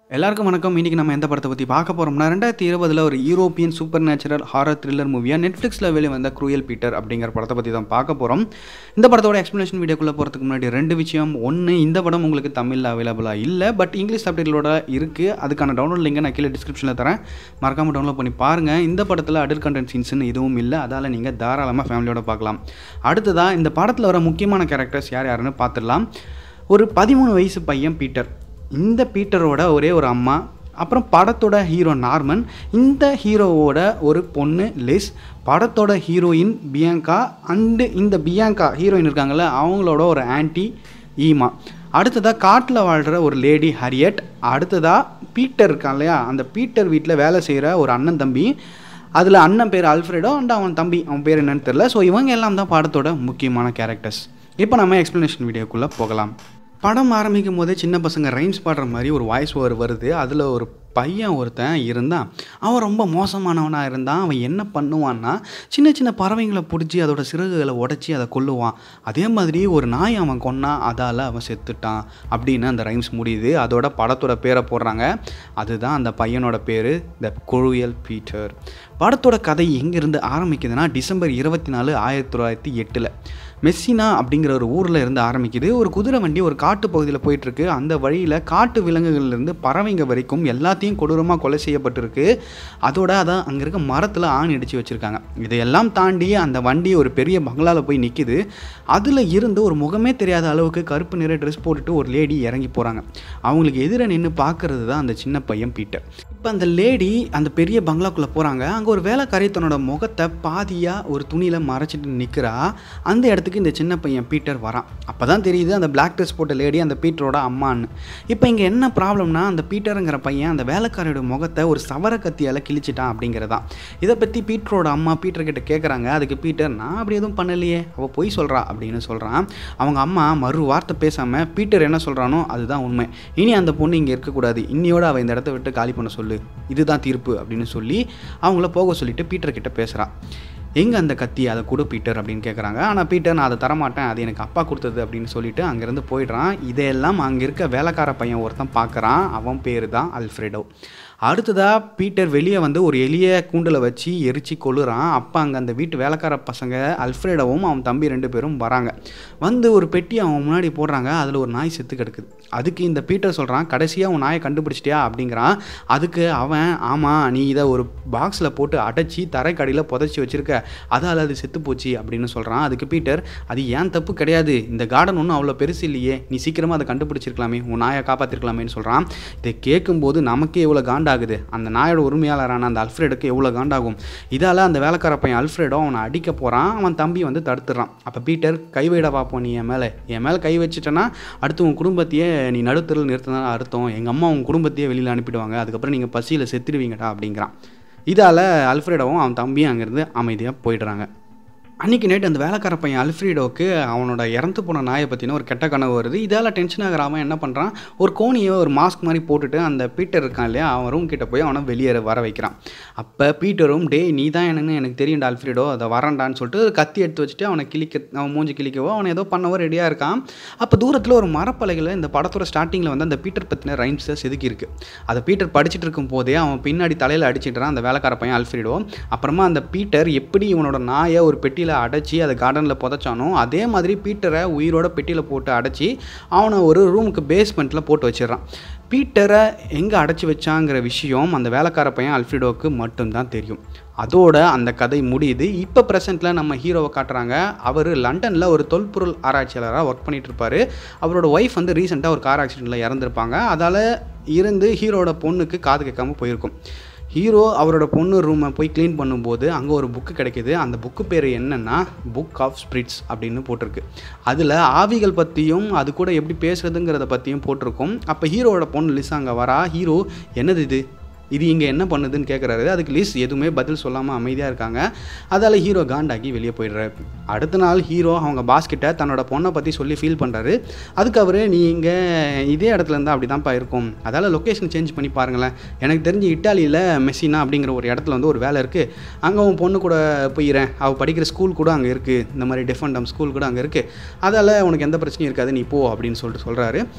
எல்லாருக்கும் வணக்கம் இன்றைக்கி நம்ம எந்த படத்தை பற்றி பார்க்க போகிறோம்னா ரெண்டாயிரத்தி இருபதில் ஒரு European supernatural horror thriller மூவியாக நெட்ஃப்ளிக்ஸில் வெளியே வந்த க்ரூயல் பீட்டர் அப்படிங்கிற படத்தை பற்றி தான் பார்க்க போகிறோம் இந்த படத்தோட எக்ஸ்ப்ளனேஷன் வீடியோக்குள்ளே போகிறதுக்கு முன்னாடி ரெண்டு விஷயம் ஒன்று இந்த படம் உங்களுக்கு தமிழில் அவைலபிளாக இல்லை பட் இங்கிலீஷ் சப்டைட்டிலோட இருக்குது அதுக்கான டவுன்லோட் லிங்கை நான் கீழே டிஸ்கிரிப்ஷனில் தரேன் மறக்காமல் டவுன்லோட் பண்ணி பாருங்கள் இந்த படத்தில் அடல் கண்டென்ட் சீன்ஸ்னு எதுவும் இல்லை அதால் நீங்கள் தாராளமாக ஃபேமிலியோட பார்க்கலாம் அடுத்ததாக இந்த படத்தில் வர முக்கியமான கேரக்டர்ஸ் யார் யாருன்னு பார்த்துடலாம் ஒரு பதிமூணு வயசு பையன் பீட்டர் இந்த பீட்டரோட ஒரே ஒரு அம்மா அப்புறம் படத்தோட ஹீரோ நார்மன் இந்த ஹீரோவோட ஒரு பொண்ணு லிஸ் படத்தோட ஹீரோயின் பியாங்கா அண்டு இந்த பியாங்கா ஹீரோயின் இருக்காங்கல்ல அவங்களோட ஒரு ஆன்ட்டி ஈமா அடுத்ததாக காட்டில் வாழ்கிற ஒரு லேடி ஹரியட் அடுத்ததாக பீட்டர் இருக்கான் இல்லையா அந்த பீட்டர் வீட்டில் வேலை செய்கிற ஒரு அண்ணன் தம்பி அதில் அண்ணன் பேர் அல்ஃப்ரெடோ அண்ட் அவன் தம்பி அவன் பேர் என்னன்னு தெரில ஸோ இவங்க எல்லாம் தான் படத்தோட முக்கியமான கேரக்டர்ஸ் இப்போ நம்ம எக்ஸ்ப்ளனேஷன் வீடியோக்குள்ளே போகலாம் படம் ஆரம்பிக்கும் போதே சின்ன பசங்க ரைம்ஸ் பாடுற மாதிரி ஒரு வாய்ஸ் ஓவர் வருது அதில் ஒரு பையன் ஒருத்தன் இருந்தான் அவன் ரொம்ப மோசமானவனாக இருந்தான் அவன் என்ன பண்ணுவான்னா சின்ன சின்ன பறவைங்களை பிடிச்சி அதோட சிறகுகளை உடச்சி அதை கொல்லுவான் அதே மாதிரி ஒரு நாய் அவன் கொன்னான் அதால் அவன் செத்துட்டான் அப்படின்னு அந்த ரைம்ஸ் முடியுது அதோட படத்தோட பேரை போடுறாங்க அதுதான் அந்த பையனோட பேர் த குழுயல் பீட்டர் படத்தோட கதை எங்கேருந்து ஆரம்பிக்குதுன்னா டிசம்பர் இருபத்தி நாலு ஆயிரத்தி தொள்ளாயிரத்தி எட்டில் மெஸ்ஸினா அப்படிங்கிற ஒரு ஊரில் இருந்து ஆரம்பிக்குது ஒரு குதிரை வண்டி ஒரு காட்டு பகுதியில் போயிட்டுருக்கு அந்த வழியில் காட்டு விலங்குகள்லேருந்து பறவைங்க வரைக்கும் எல்லாத்தையும் கொடூரமாக கொலை செய்யப்பட்டிருக்கு அதோட அதான் அங்கே இருக்க மரத்தில் ஆணி அடித்து வச்சுருக்காங்க இதையெல்லாம் தாண்டி அந்த வண்டி ஒரு பெரிய பங்களாவில் போய் நிற்கிது அதில் இருந்து ஒரு முகமே தெரியாத அளவுக்கு கருப்பு நிற ட்ரெஸ் போட்டுட்டு ஒரு லேடி இறங்கி போகிறாங்க அவங்களுக்கு எதிர நின்று பார்க்கறது தான் அந்த சின்ன பையன் பீட்டர் இப்போ அந்த லேடி அந்த பெரிய பங்களாக்குள்ளே போகிறாங்க அங்கே ஒரு வேலைக்காரி தன்னோட முகத்தை பாதியாக ஒரு துணியில் மறைச்சிட்டு நிற்கிறா அந்த இடத்துக்கு இந்த சின்ன பையன் பீட்டர் வரான் அப்போ தான் தெரியுது அந்த பிளாக் ட்ரெஸ் போட்ட லேடி அந்த பீட்டரோட அம்மான்னு இப்போ இங்கே என்ன ப்ராப்ளம்னா அந்த பீட்டருங்கிற பையன் அந்த வேலைக்காரியோட முகத்தை ஒரு சவர கத்தியால் கிழிச்சிட்டான் அப்படிங்கிறதான் இதை பற்றி பீட்டரோட அம்மா பீட்டர் கிட்ட கேட்குறாங்க அதுக்கு பீட்டர் நான் அப்படி எதுவும் பண்ணலையே அவள் பொய் சொல்கிறா அப்படின்னு சொல்கிறான் அவங்க அம்மா மறு வார்த்தை பேசாமல் பீட்டர் என்ன சொல்கிறானோ அதுதான் உண்மை இனி அந்த பொண்ணு இங்கே இருக்கக்கூடாது இன்னியோட அவள் இந்த இடத்த விட்டு காலி பண்ண சொல்லு இதுதான் தீர்ப்பு அப்படின்னு சொல்லி அவங்கள போக சொல்லிட்டு பீட்டர் கிட்ட பேசுகிறான் எங்கே அந்த கத்தி அதை கொடு பீட்டர் அப்படின்னு கேட்குறாங்க ஆனால் பீட்டர் நான் அதை தரமாட்டேன் அது எனக்கு அப்பா கொடுத்தது அப்படின்னு சொல்லிட்டு அங்கேருந்து போயிடுறான் இதையெல்லாம் அங்கே இருக்க வேலைக்கார பையன் ஒருத்தன் பார்க்குறான் அவன் பேர் தான் அல்ஃப்ரெடோ அடுத்ததாக பீட்டர் வெளியே வந்து ஒரு எளிய கூண்டில் வச்சு எரிச்சு கொள்ளுறான் அப்போ அங்கே அந்த வீட்டு வேலைக்கார பசங்க அல்ஃப்ரெடோவும் அவன் தம்பி ரெண்டு பேரும் வராங்க வந்து ஒரு பெட்டி அவன் முன்னாடி போடுறாங்க அதில் ஒரு நாய் செத்து கிடக்குது அதுக்கு இந்த பீட்டர் சொல்கிறான் கடைசியாக உன் நாயை கண்டுபிடிச்சிட்டியா அப்படிங்கிறான் அதுக்கு அவன் ஆமாம் நீ இதை ஒரு பாக்ஸில் போட்டு அடைச்சி தரைக்கடியில் புதைச்சி வச்சுருக்க அதால் அது செத்து போச்சு அப்படின்னு சொல்கிறான் அதுக்கு பீட்டர் அது ஏன் தப்பு கிடையாது இந்த கார்டன் ஒன்றும் அவ்வளோ பெருசு இல்லையே நீ சீக்கிரமாக அதை கண்டுபிடிச்சிருக்கலாமே உன் நாயை காப்பாற்றிருக்கலாமேன்னு சொல்கிறான் இதை கேட்கும்போது நமக்கே எவ்வளோ காண்டாகுது அந்த நாயோட உரிமையாளரான அந்த அல்ஃப்ரெடுக்கு எவ்வளோ காண்டாகும் இதால் அந்த வேலைக்கார பையன் அல்ஃப்ரெடோ அவனை அடிக்க போகிறான் அவன் தம்பி வந்து தடுத்துறான் அப்போ பீட்டர் கை வைட பார்ப்போம் நீ என் மேலே என் மேலே கை வச்சுட்டேன்னா அடுத்து உன் குடும்பத்தையே நீ நடுத்தரில் நிறுத்தினா அர்த்தம் எங்கள் அம்மா உன் குடும்பத்தையே வெளியில் அனுப்பிடுவாங்க அதுக்கப்புறம் நீங்கள் பசியில் செத்துடுவீங்கடா அப்படிங்கிறான் இதால் அல்ஃப்ரெடோவும் அவன் தம்பியும் அங்கேருந்து அமைதியாக போயிடுறாங்க அன்றைக்கி நைட் அந்த வேலைக்கார பையன் அல்ஃப்ரீடோவுக்கு அவனோட இறந்து போன நாயை பற்றின ஒரு கெட்ட கனவு வருது இதால் டென்ஷன் ஆகிறாம என்ன பண்ணுறான் ஒரு கோணியை ஒரு மாஸ்க் மாதிரி போட்டுட்டு அந்த பீட்டர் இருக்கான் இல்லையா அவன் ரூம் கிட்ட போய் அவனை வெளியே வர வைக்கிறான் அப்போ பீட்டரும் டே நீ தான் என்னன்னு எனக்கு தெரியும்டா அல்ஃப்ரீடோ அதை வரண்டான்னு சொல்லிட்டு கத்தி எடுத்து வச்சுட்டு அவனை கிழிக்க அவன் மூஞ்சி கிழிக்கவோ அவனை ஏதோ பண்ணவோ ரெடியாக இருக்கான் அப்போ தூரத்தில் ஒரு மரப்பலையில் இந்த படத்தோட ஸ்டார்டிங்கில் வந்து அந்த பீட்டர் பற்றின ரைம்ஸை செதுக்கியிருக்கு அதை பீட்டர் படிச்சுட்டு இருக்கும் போதே அவன் பின்னாடி தலையில் அடிச்சிட்டுறான் அந்த வேலைக்கார பையன் அல்ஃப்ரீடோ அப்புறமா அந்த பீட்டர் எப்படி இவனோட நாயை ஒரு பெட்டியில் பெட்டியில் அடைச்சி அதை கார்டனில் புதைச்சானோ அதே மாதிரி பீட்டரை உயிரோட பெட்டியில் போட்டு அடைச்சி அவனை ஒரு ரூமுக்கு பேஸ்மெண்ட்டில் போட்டு வச்சிடறான் பீட்டரை எங்கே அடைச்சி வச்சாங்கிற விஷயம் அந்த வேலைக்கார பையன் அல்ஃப்ரிடோவுக்கு மட்டும்தான் தெரியும் அதோட அந்த கதை முடியுது இப்போ ப்ரெசென்ட்டில் நம்ம ஹீரோவை காட்டுறாங்க அவர் லண்டனில் ஒரு தொல்பொருள் ஆராய்ச்சியாளராக ஒர்க் பண்ணிகிட்டு இருப்பார் அவரோட ஒய்ஃப் வந்து ரீசெண்டாக ஒரு கார் ஆக்சிடெண்ட்டில் இறந்துருப்பாங்க அதால் இருந்து ஹீரோட பொண்ணுக்கு காது கேட்காம போயிருக்கும் ஹீரோ அவரோட பொண்ணு ரூமை போய் க்ளீன் பண்ணும்போது அங்கே ஒரு புக்கு கிடைக்கிது அந்த புக்கு பேர் என்னென்னா புக் ஆஃப் ஸ்பிரிட்ஸ் அப்படின்னு போட்டிருக்கு அதில் ஆவிகள் பற்றியும் அது கூட எப்படி பேசுறதுங்கிறத பற்றியும் போட்டிருக்கும் அப்போ ஹீரோவோட பொண்ணு லிஸ் அங்கே வரா ஹீரோ என்னது இது இது இங்கே என்ன பண்ணுதுன்னு கேட்குறாரு அதுக்கு லிஸ் எதுவுமே பதில் சொல்லாமல் அமைதியாக இருக்காங்க அதால் ஹீரோ காண்டாக்கி வெளியே போயிடுறாரு அடுத்த நாள் ஹீரோ அவங்க பாஸ் கிட்ட தன்னோட பொண்ணை பற்றி சொல்லி ஃபீல் பண்ணுறாரு அதுக்கு அவர் நீ இங்கே இதே இடத்துல இருந்தால் அப்படி தான்ப்பா இருக்கும் அதால் லொக்கேஷன் சேஞ்ச் பண்ணி பாருங்களேன் எனக்கு தெரிஞ்சு இட்டாலியில் மெஸ்ஸினா அப்படிங்கிற ஒரு இடத்துல வந்து ஒரு வேலை இருக்குது அங்கே உன் பொண்ணு கூட போயிடுறேன் அவள் படிக்கிற ஸ்கூல் கூட அங்கே இருக்குது இந்த மாதிரி டிஃபன் ஸ்கூல் கூட அங்கே இருக்குது அதால் உனக்கு எந்த பிரச்சனையும் இருக்காது நீ போ அப்படின்னு சொல்லிட்டு சொல்கிறாரு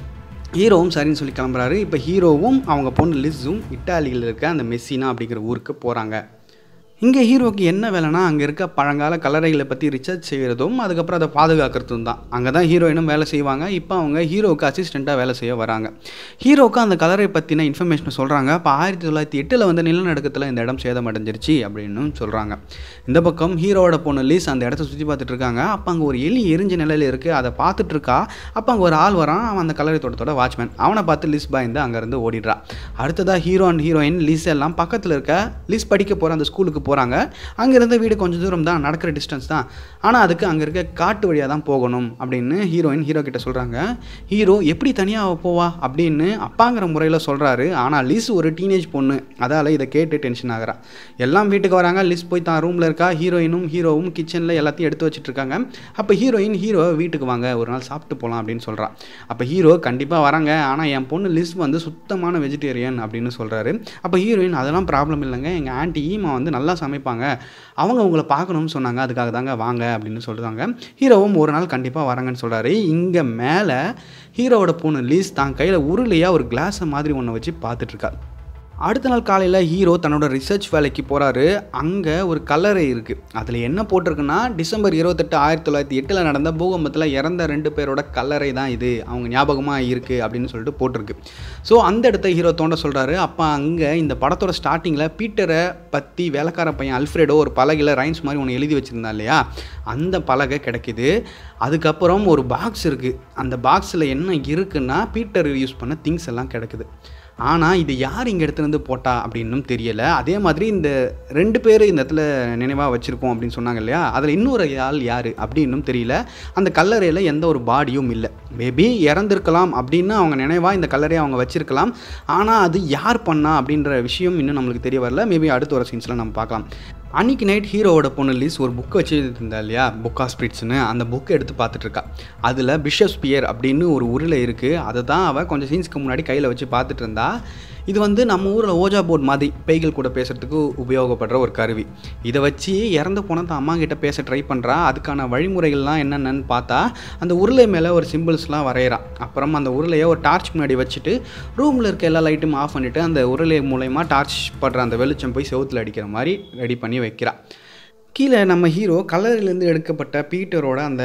ஹீரோவும் சரின்னு சொல்லி கிளம்புறாரு இப்போ ஹீரோவும் அவங்க பொண்ணு லிஸும் இட்டாலியில் இருக்க அந்த மெஸ்ஸினா அப்படிங்கிற ஊருக்கு போகிறாங்க இங்கே ஹீரோக்கு என்ன வேலைனா அங்கே இருக்க பழங்கால கல்லறைகளை பற்றி ரிசர்ச் செய்கிறதும் அதுக்கப்புறம் அதை பாதுகாக்கிறதும் தான் அங்கே தான் ஹீரோயினும் வேலை செய்வாங்க இப்போ அவங்க ஹீரோவுக்கு அசிஸ்டண்ட்டாக வேலை செய்ய வராங்க ஹீரோவுக்கு அந்த கல்லறை பற்றின இன்ஃபர்மேஷன் சொல்கிறாங்க இப்போ ஆயிரத்தி தொள்ளாயிரத்தி எட்டில் வந்து நிலநடுக்கத்தில் இந்த இடம் சேதமடைஞ்சிருச்சு அப்படின்னு சொல்கிறாங்க இந்த பக்கம் ஹீரோவோட பொண்ணு லீஸ் அந்த இடத்த சுற்றி பார்த்துட்டு இருக்காங்க அப்போ அங்கே ஒரு எலி எரிஞ்ச நிலையில் இருக்குது அதை பார்த்துட்டு இருக்கா அப்போ அங்கே ஒரு ஆள் வரான் அவன் அந்த கல்லறை தோட்டத்தோட வாட்ச்மேன் அவனை பார்த்து லிஸ் பயந்து அங்கேருந்து ஓடிடுறா அடுத்ததாக ஹீரோ அண்ட் ஹீரோயின் லிஸ் எல்லாம் பக்கத்தில் இருக்க லிஸ் படிக்க போகிற அந்த ஸ்கூலுக்கு போகிறாங்க அங்கேருந்து வீடு கொஞ்சம் தூரம் தான் நடக்கிற டிஸ்டன்ஸ் தான் ஆனால் அதுக்கு அங்கே இருக்க காட்டு வழியாக தான் போகணும் அப்படின்னு ஹீரோயின் ஹீரோ கிட்ட சொல்கிறாங்க ஹீரோ எப்படி தனியாக போவா அப்படின்னு அப்பாங்கிற முறையில் சொல்கிறாரு ஆனால் லிஸ் ஒரு டீனேஜ் பொண்ணு அதால் இதை கேட்டு டென்ஷன் ஆகிறா எல்லாம் வீட்டுக்கு வராங்க லிஸ் போய் தான் ரூமில் இருக்கா ஹீரோயினும் ஹீரோவும் கிச்சனில் எல்லாத்தையும் எடுத்து வச்சுட்டு இருக்காங்க அப்போ ஹீரோயின் ஹீரோ வீட்டுக்கு வாங்க ஒரு நாள் சாப்பிட்டு போகலாம் அப்படின்னு சொல்கிறா அப்போ ஹீரோ கண்டிப்பாக வராங்க ஆனால் என் பொண்ணு லிஸ் வந்து சுத்தமான வெஜிடேரியன் அப்படின்னு சொல்கிறாரு அப்போ ஹீரோயின் அதெல்லாம் ப்ராப்ளம் இல்லைங்க எங்கள் ஆன்ட்டி ஈமா வந்து நல்லா சமைப்பாங்க அவங்க உங்களை பார்க்கணும்னு சொன்னாங்க அதுக்காக தாங்க வாங்க அப்படின்னு சொல்கிறாங்க ஹீரோவும் ஒரு நாள் கண்டிப்பாக வராங்கன்னு சொல்கிறாரு இங்கே மேலே ஹீரோவோட பொண்ணு லீஸ் தான் கையில் உருளையாக ஒரு கிளாஸை மாதிரி ஒன்று வச்சு பார்த்துட்ருக்கா அடுத்த நாள் காலையில் ஹீரோ தன்னோட ரிசர்ச் வேலைக்கு போகிறாரு அங்கே ஒரு கல்லறை இருக்குது அதில் என்ன போட்டிருக்குன்னா டிசம்பர் இருபத்தெட்டு ஆயிரத்தி தொள்ளாயிரத்தி எட்டில் நடந்த பூகம்பத்தில் இறந்த ரெண்டு பேரோட கல்லறை தான் இது அவங்க ஞாபகமாக இருக்குது அப்படின்னு சொல்லிட்டு போட்டிருக்கு ஸோ அந்த இடத்த ஹீரோ தோண்ட சொல்கிறாரு அப்போ அங்கே இந்த படத்தோட ஸ்டார்டிங்கில் பீட்டரை பற்றி வேலைக்கார பையன் அல்ஃப்ரெடோ ஒரு பலகையில் ரைன்ஸ் மாதிரி ஒன்று எழுதி வச்சுருந்தா இல்லையா அந்த பலகை கிடைக்குது அதுக்கப்புறம் ஒரு பாக்ஸ் இருக்குது அந்த பாக்ஸில் என்ன இருக்குன்னா பீட்டர் யூஸ் பண்ண திங்ஸ் எல்லாம் கிடைக்குது ஆனால் இது யார் இங்கே எடுத்துருந்து போட்டா அப்படின்னும் தெரியலை அதே மாதிரி இந்த ரெண்டு பேர் இந்த இடத்துல நினைவாக வச்சுருக்கோம் அப்படின்னு சொன்னாங்க இல்லையா அதில் இன்னொரு ஆள் யார் அப்படின்னும் தெரியல அந்த கல்லறையில் எந்த ஒரு பாடியும் இல்லை மேபி இறந்துருக்கலாம் அப்படின்னு அவங்க நினைவாக இந்த கல்லறையை அவங்க வச்சுருக்கலாம் ஆனால் அது யார் பண்ணா அப்படின்ற விஷயம் இன்னும் நம்மளுக்கு தெரிய வரல மேபி அடுத்த ஒரு சீன்ஸில் நம்ம பார்க்கலாம் அன்றைக்கி நைட் ஹீரோவோட பொண்ணு லீஸ் ஒரு புக் வச்சு இருந்தா இல்லையா புக் ஆஃப் ஸ்பிரிட்ஸ்னு அந்த புக்கை எடுத்து பார்த்துட்டு இருக்கா அதில் பிஷப் ஸ்பியர் அப்படின்னு ஒரு உருளை இருக்குது அதை தான் அவள் கொஞ்சம் சீன்ஸ்க்கு முன்னாடி கையில் வச்சு பார்த்துட்டு இருந்தா இது வந்து நம்ம ஊரில் ஓஜா போர்ட் மாதிரி பேய்கள் கூட பேசுகிறதுக்கு உபயோகப்படுற ஒரு கருவி இதை வச்சு இறந்து போன தான் அம்மா கிட்ட பேச ட்ரை பண்ணுறா அதுக்கான வழிமுறைகள்லாம் என்னென்னு பார்த்தா அந்த உருளை மேலே ஒரு சிம்பிள்ஸ்லாம் வரைகிறான் அப்புறம் அந்த உருளையை ஒரு டார்ச் முன்னாடி வச்சுட்டு ரூமில் இருக்க எல்லா லைட்டும் ஆஃப் பண்ணிவிட்டு அந்த உருளை மூலயமா டார்ச் படுற அந்த வெளிச்சம் போய் செவுத்தில் அடிக்கிற மாதிரி ரெடி பண்ணி வைக்கிறா கீழே நம்ம ஹீரோ கலரிலேருந்து எடுக்கப்பட்ட பீட்டரோட அந்த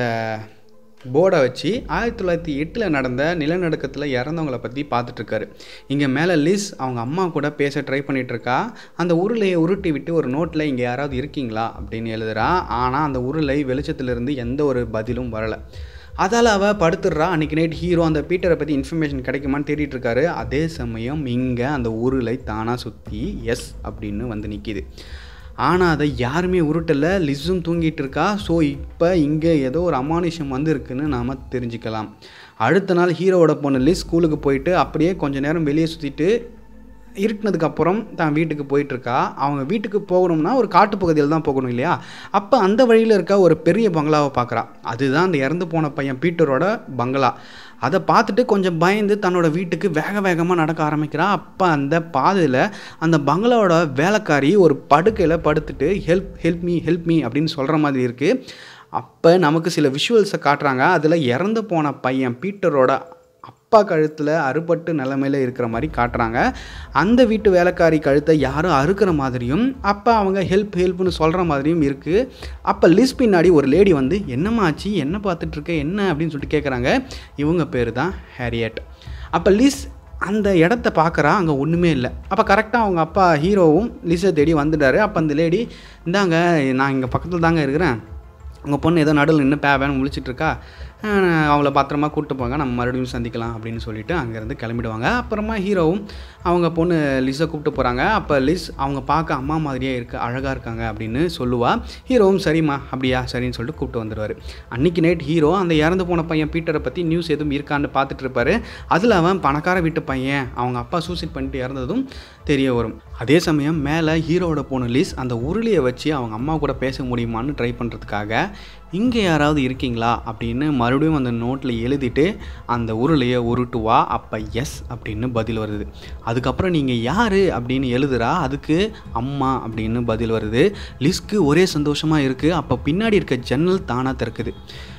போர்டை வச்சு ஆயிரத்தி தொள்ளாயிரத்தி எட்டில் நடந்த நிலநடுக்கத்தில் இறந்தவங்கள பற்றி பார்த்துட்ருக்காரு இங்கே மேலே லிஸ் அவங்க அம்மா கூட பேச ட்ரை பண்ணிகிட்ருக்கா அந்த உருளையை உருட்டி விட்டு ஒரு நோட்டில் இங்கே யாராவது இருக்கீங்களா அப்படின்னு எழுதுறா ஆனால் அந்த உருளை வெளிச்சத்துலேருந்து எந்த ஒரு பதிலும் வரலை அதால் அவள் படுத்துடுறா அன்றைக்கி நைட் ஹீரோ அந்த பீட்டரை பற்றி இன்ஃபர்மேஷன் கிடைக்குமான்னு தேடிட்டு இருக்காரு அதே சமயம் இங்கே அந்த உருளை தானாக சுற்றி எஸ் அப்படின்னு வந்து நிற்கிது ஆனால் அதை யாருமே உருட்டலை லிஸும் தூங்கிட்டு இருக்கா ஸோ இப்போ இங்கே ஏதோ ஒரு அமானுஷம் வந்து இருக்குன்னு நாம் தெரிஞ்சுக்கலாம் அடுத்த நாள் ஹீரோவோட பொண்ணு லிஸ் ஸ்கூலுக்கு போயிட்டு அப்படியே கொஞ்ச நேரம் வெளியே சுற்றிட்டு இருட்டினதுக்கப்புறம் தான் வீட்டுக்கு போயிட்டுருக்கா அவங்க வீட்டுக்கு போகணும்னா ஒரு காட்டுப்பகுதியில் தான் போகணும் இல்லையா அப்போ அந்த வழியில் இருக்க ஒரு பெரிய பங்களாவை பார்க்குறா அதுதான் அந்த இறந்து போன பையன் பீட்டரோட பங்களா அதை பார்த்துட்டு கொஞ்சம் பயந்து தன்னோட வீட்டுக்கு வேக வேகமாக நடக்க ஆரம்பிக்கிறா அப்போ அந்த பாதையில் அந்த பங்களாவோட வேலைக்காரி ஒரு படுக்கையில் படுத்துட்டு help help me help me அப்படின்னு சொல்கிற மாதிரி இருக்குது அப்போ நமக்கு சில விஷுவல்ஸை காட்டுறாங்க அதில் இறந்து போன பையன் பீட்டரோட அப்பா கழுத்தில் அறுபட்டு நிலமையில இருக்கிற மாதிரி காட்டுறாங்க அந்த வீட்டு வேலைக்காரி கழுத்தை யாரும் அறுக்கிற மாதிரியும் அப்போ அவங்க ஹெல்ப் ஹெல்ப்னு சொல்கிற மாதிரியும் இருக்குது அப்போ லிஸ் பின்னாடி ஒரு லேடி வந்து என்னம்மா ஆச்சு என்ன பார்த்துட்டு இருக்க என்ன அப்படின்னு சொல்லிட்டு கேட்குறாங்க இவங்க பேர் தான் ஹேரியட் அப்போ லிஸ் அந்த இடத்த பார்க்குறா அங்கே ஒன்றுமே இல்லை அப்போ கரெக்டாக அவங்க அப்பா ஹீரோவும் லிஸை தேடி வந்துட்டாரு அப்போ அந்த லேடி இந்தாங்க நான் இங்கே பக்கத்தில் தாங்க இருக்கிறேன் உங்கள் பொண்ணு ஏதோ நடுவில் நின்று பேவேன்னு முழிச்சிட்ருக்கா அவங்கள பத்திரமா கூப்பிட்டு போங்க நம்ம மறுபடியும் சந்திக்கலாம் அப்படின்னு சொல்லிட்டு அங்கேருந்து கிளம்பிடுவாங்க அப்புறமா ஹீரோவும் அவங்க பொண்ணு லிஸை கூப்பிட்டு போகிறாங்க அப்போ லிஸ் அவங்க பார்க்க அம்மா மாதிரியே இருக்கு அழகாக இருக்காங்க அப்படின்னு சொல்லுவா ஹீரோவும் சரிம்மா அப்படியா சரின்னு சொல்லிட்டு கூப்பிட்டு வந்துடுவார் அன்றைக்கி நைட் ஹீரோ அந்த இறந்து போன பையன் பீட்டரை பற்றி நியூஸ் எதுவும் இருக்கான்னு பார்த்துட்டு இருப்பாரு அதில் அவன் பணக்கார வீட்டு பையன் அவங்க அப்பா சூசைட் பண்ணிட்டு இறந்ததும் தெரிய வரும் அதே சமயம் மேலே ஹீரோவோட பொண்ணு லிஸ் அந்த உருளியை வச்சு அவங்க அம்மா கூட பேச முடியுமான்னு ட்ரை பண்ணுறதுக்காக இங்கே யாராவது இருக்கீங்களா அப்படின்னு மறுபடியும் அந்த நோட்டில் எழுதிட்டு அந்த உருளையை உருட்டுவா அப்போ எஸ் அப்படின்னு பதில் வருது அதுக்கப்புறம் நீங்கள் யார் அப்படின்னு எழுதுறா அதுக்கு அம்மா அப்படின்னு பதில் வருது லிஸ்க்கு ஒரே சந்தோஷமாக இருக்குது அப்போ பின்னாடி இருக்க ஜன்னல் தானாக திறக்குது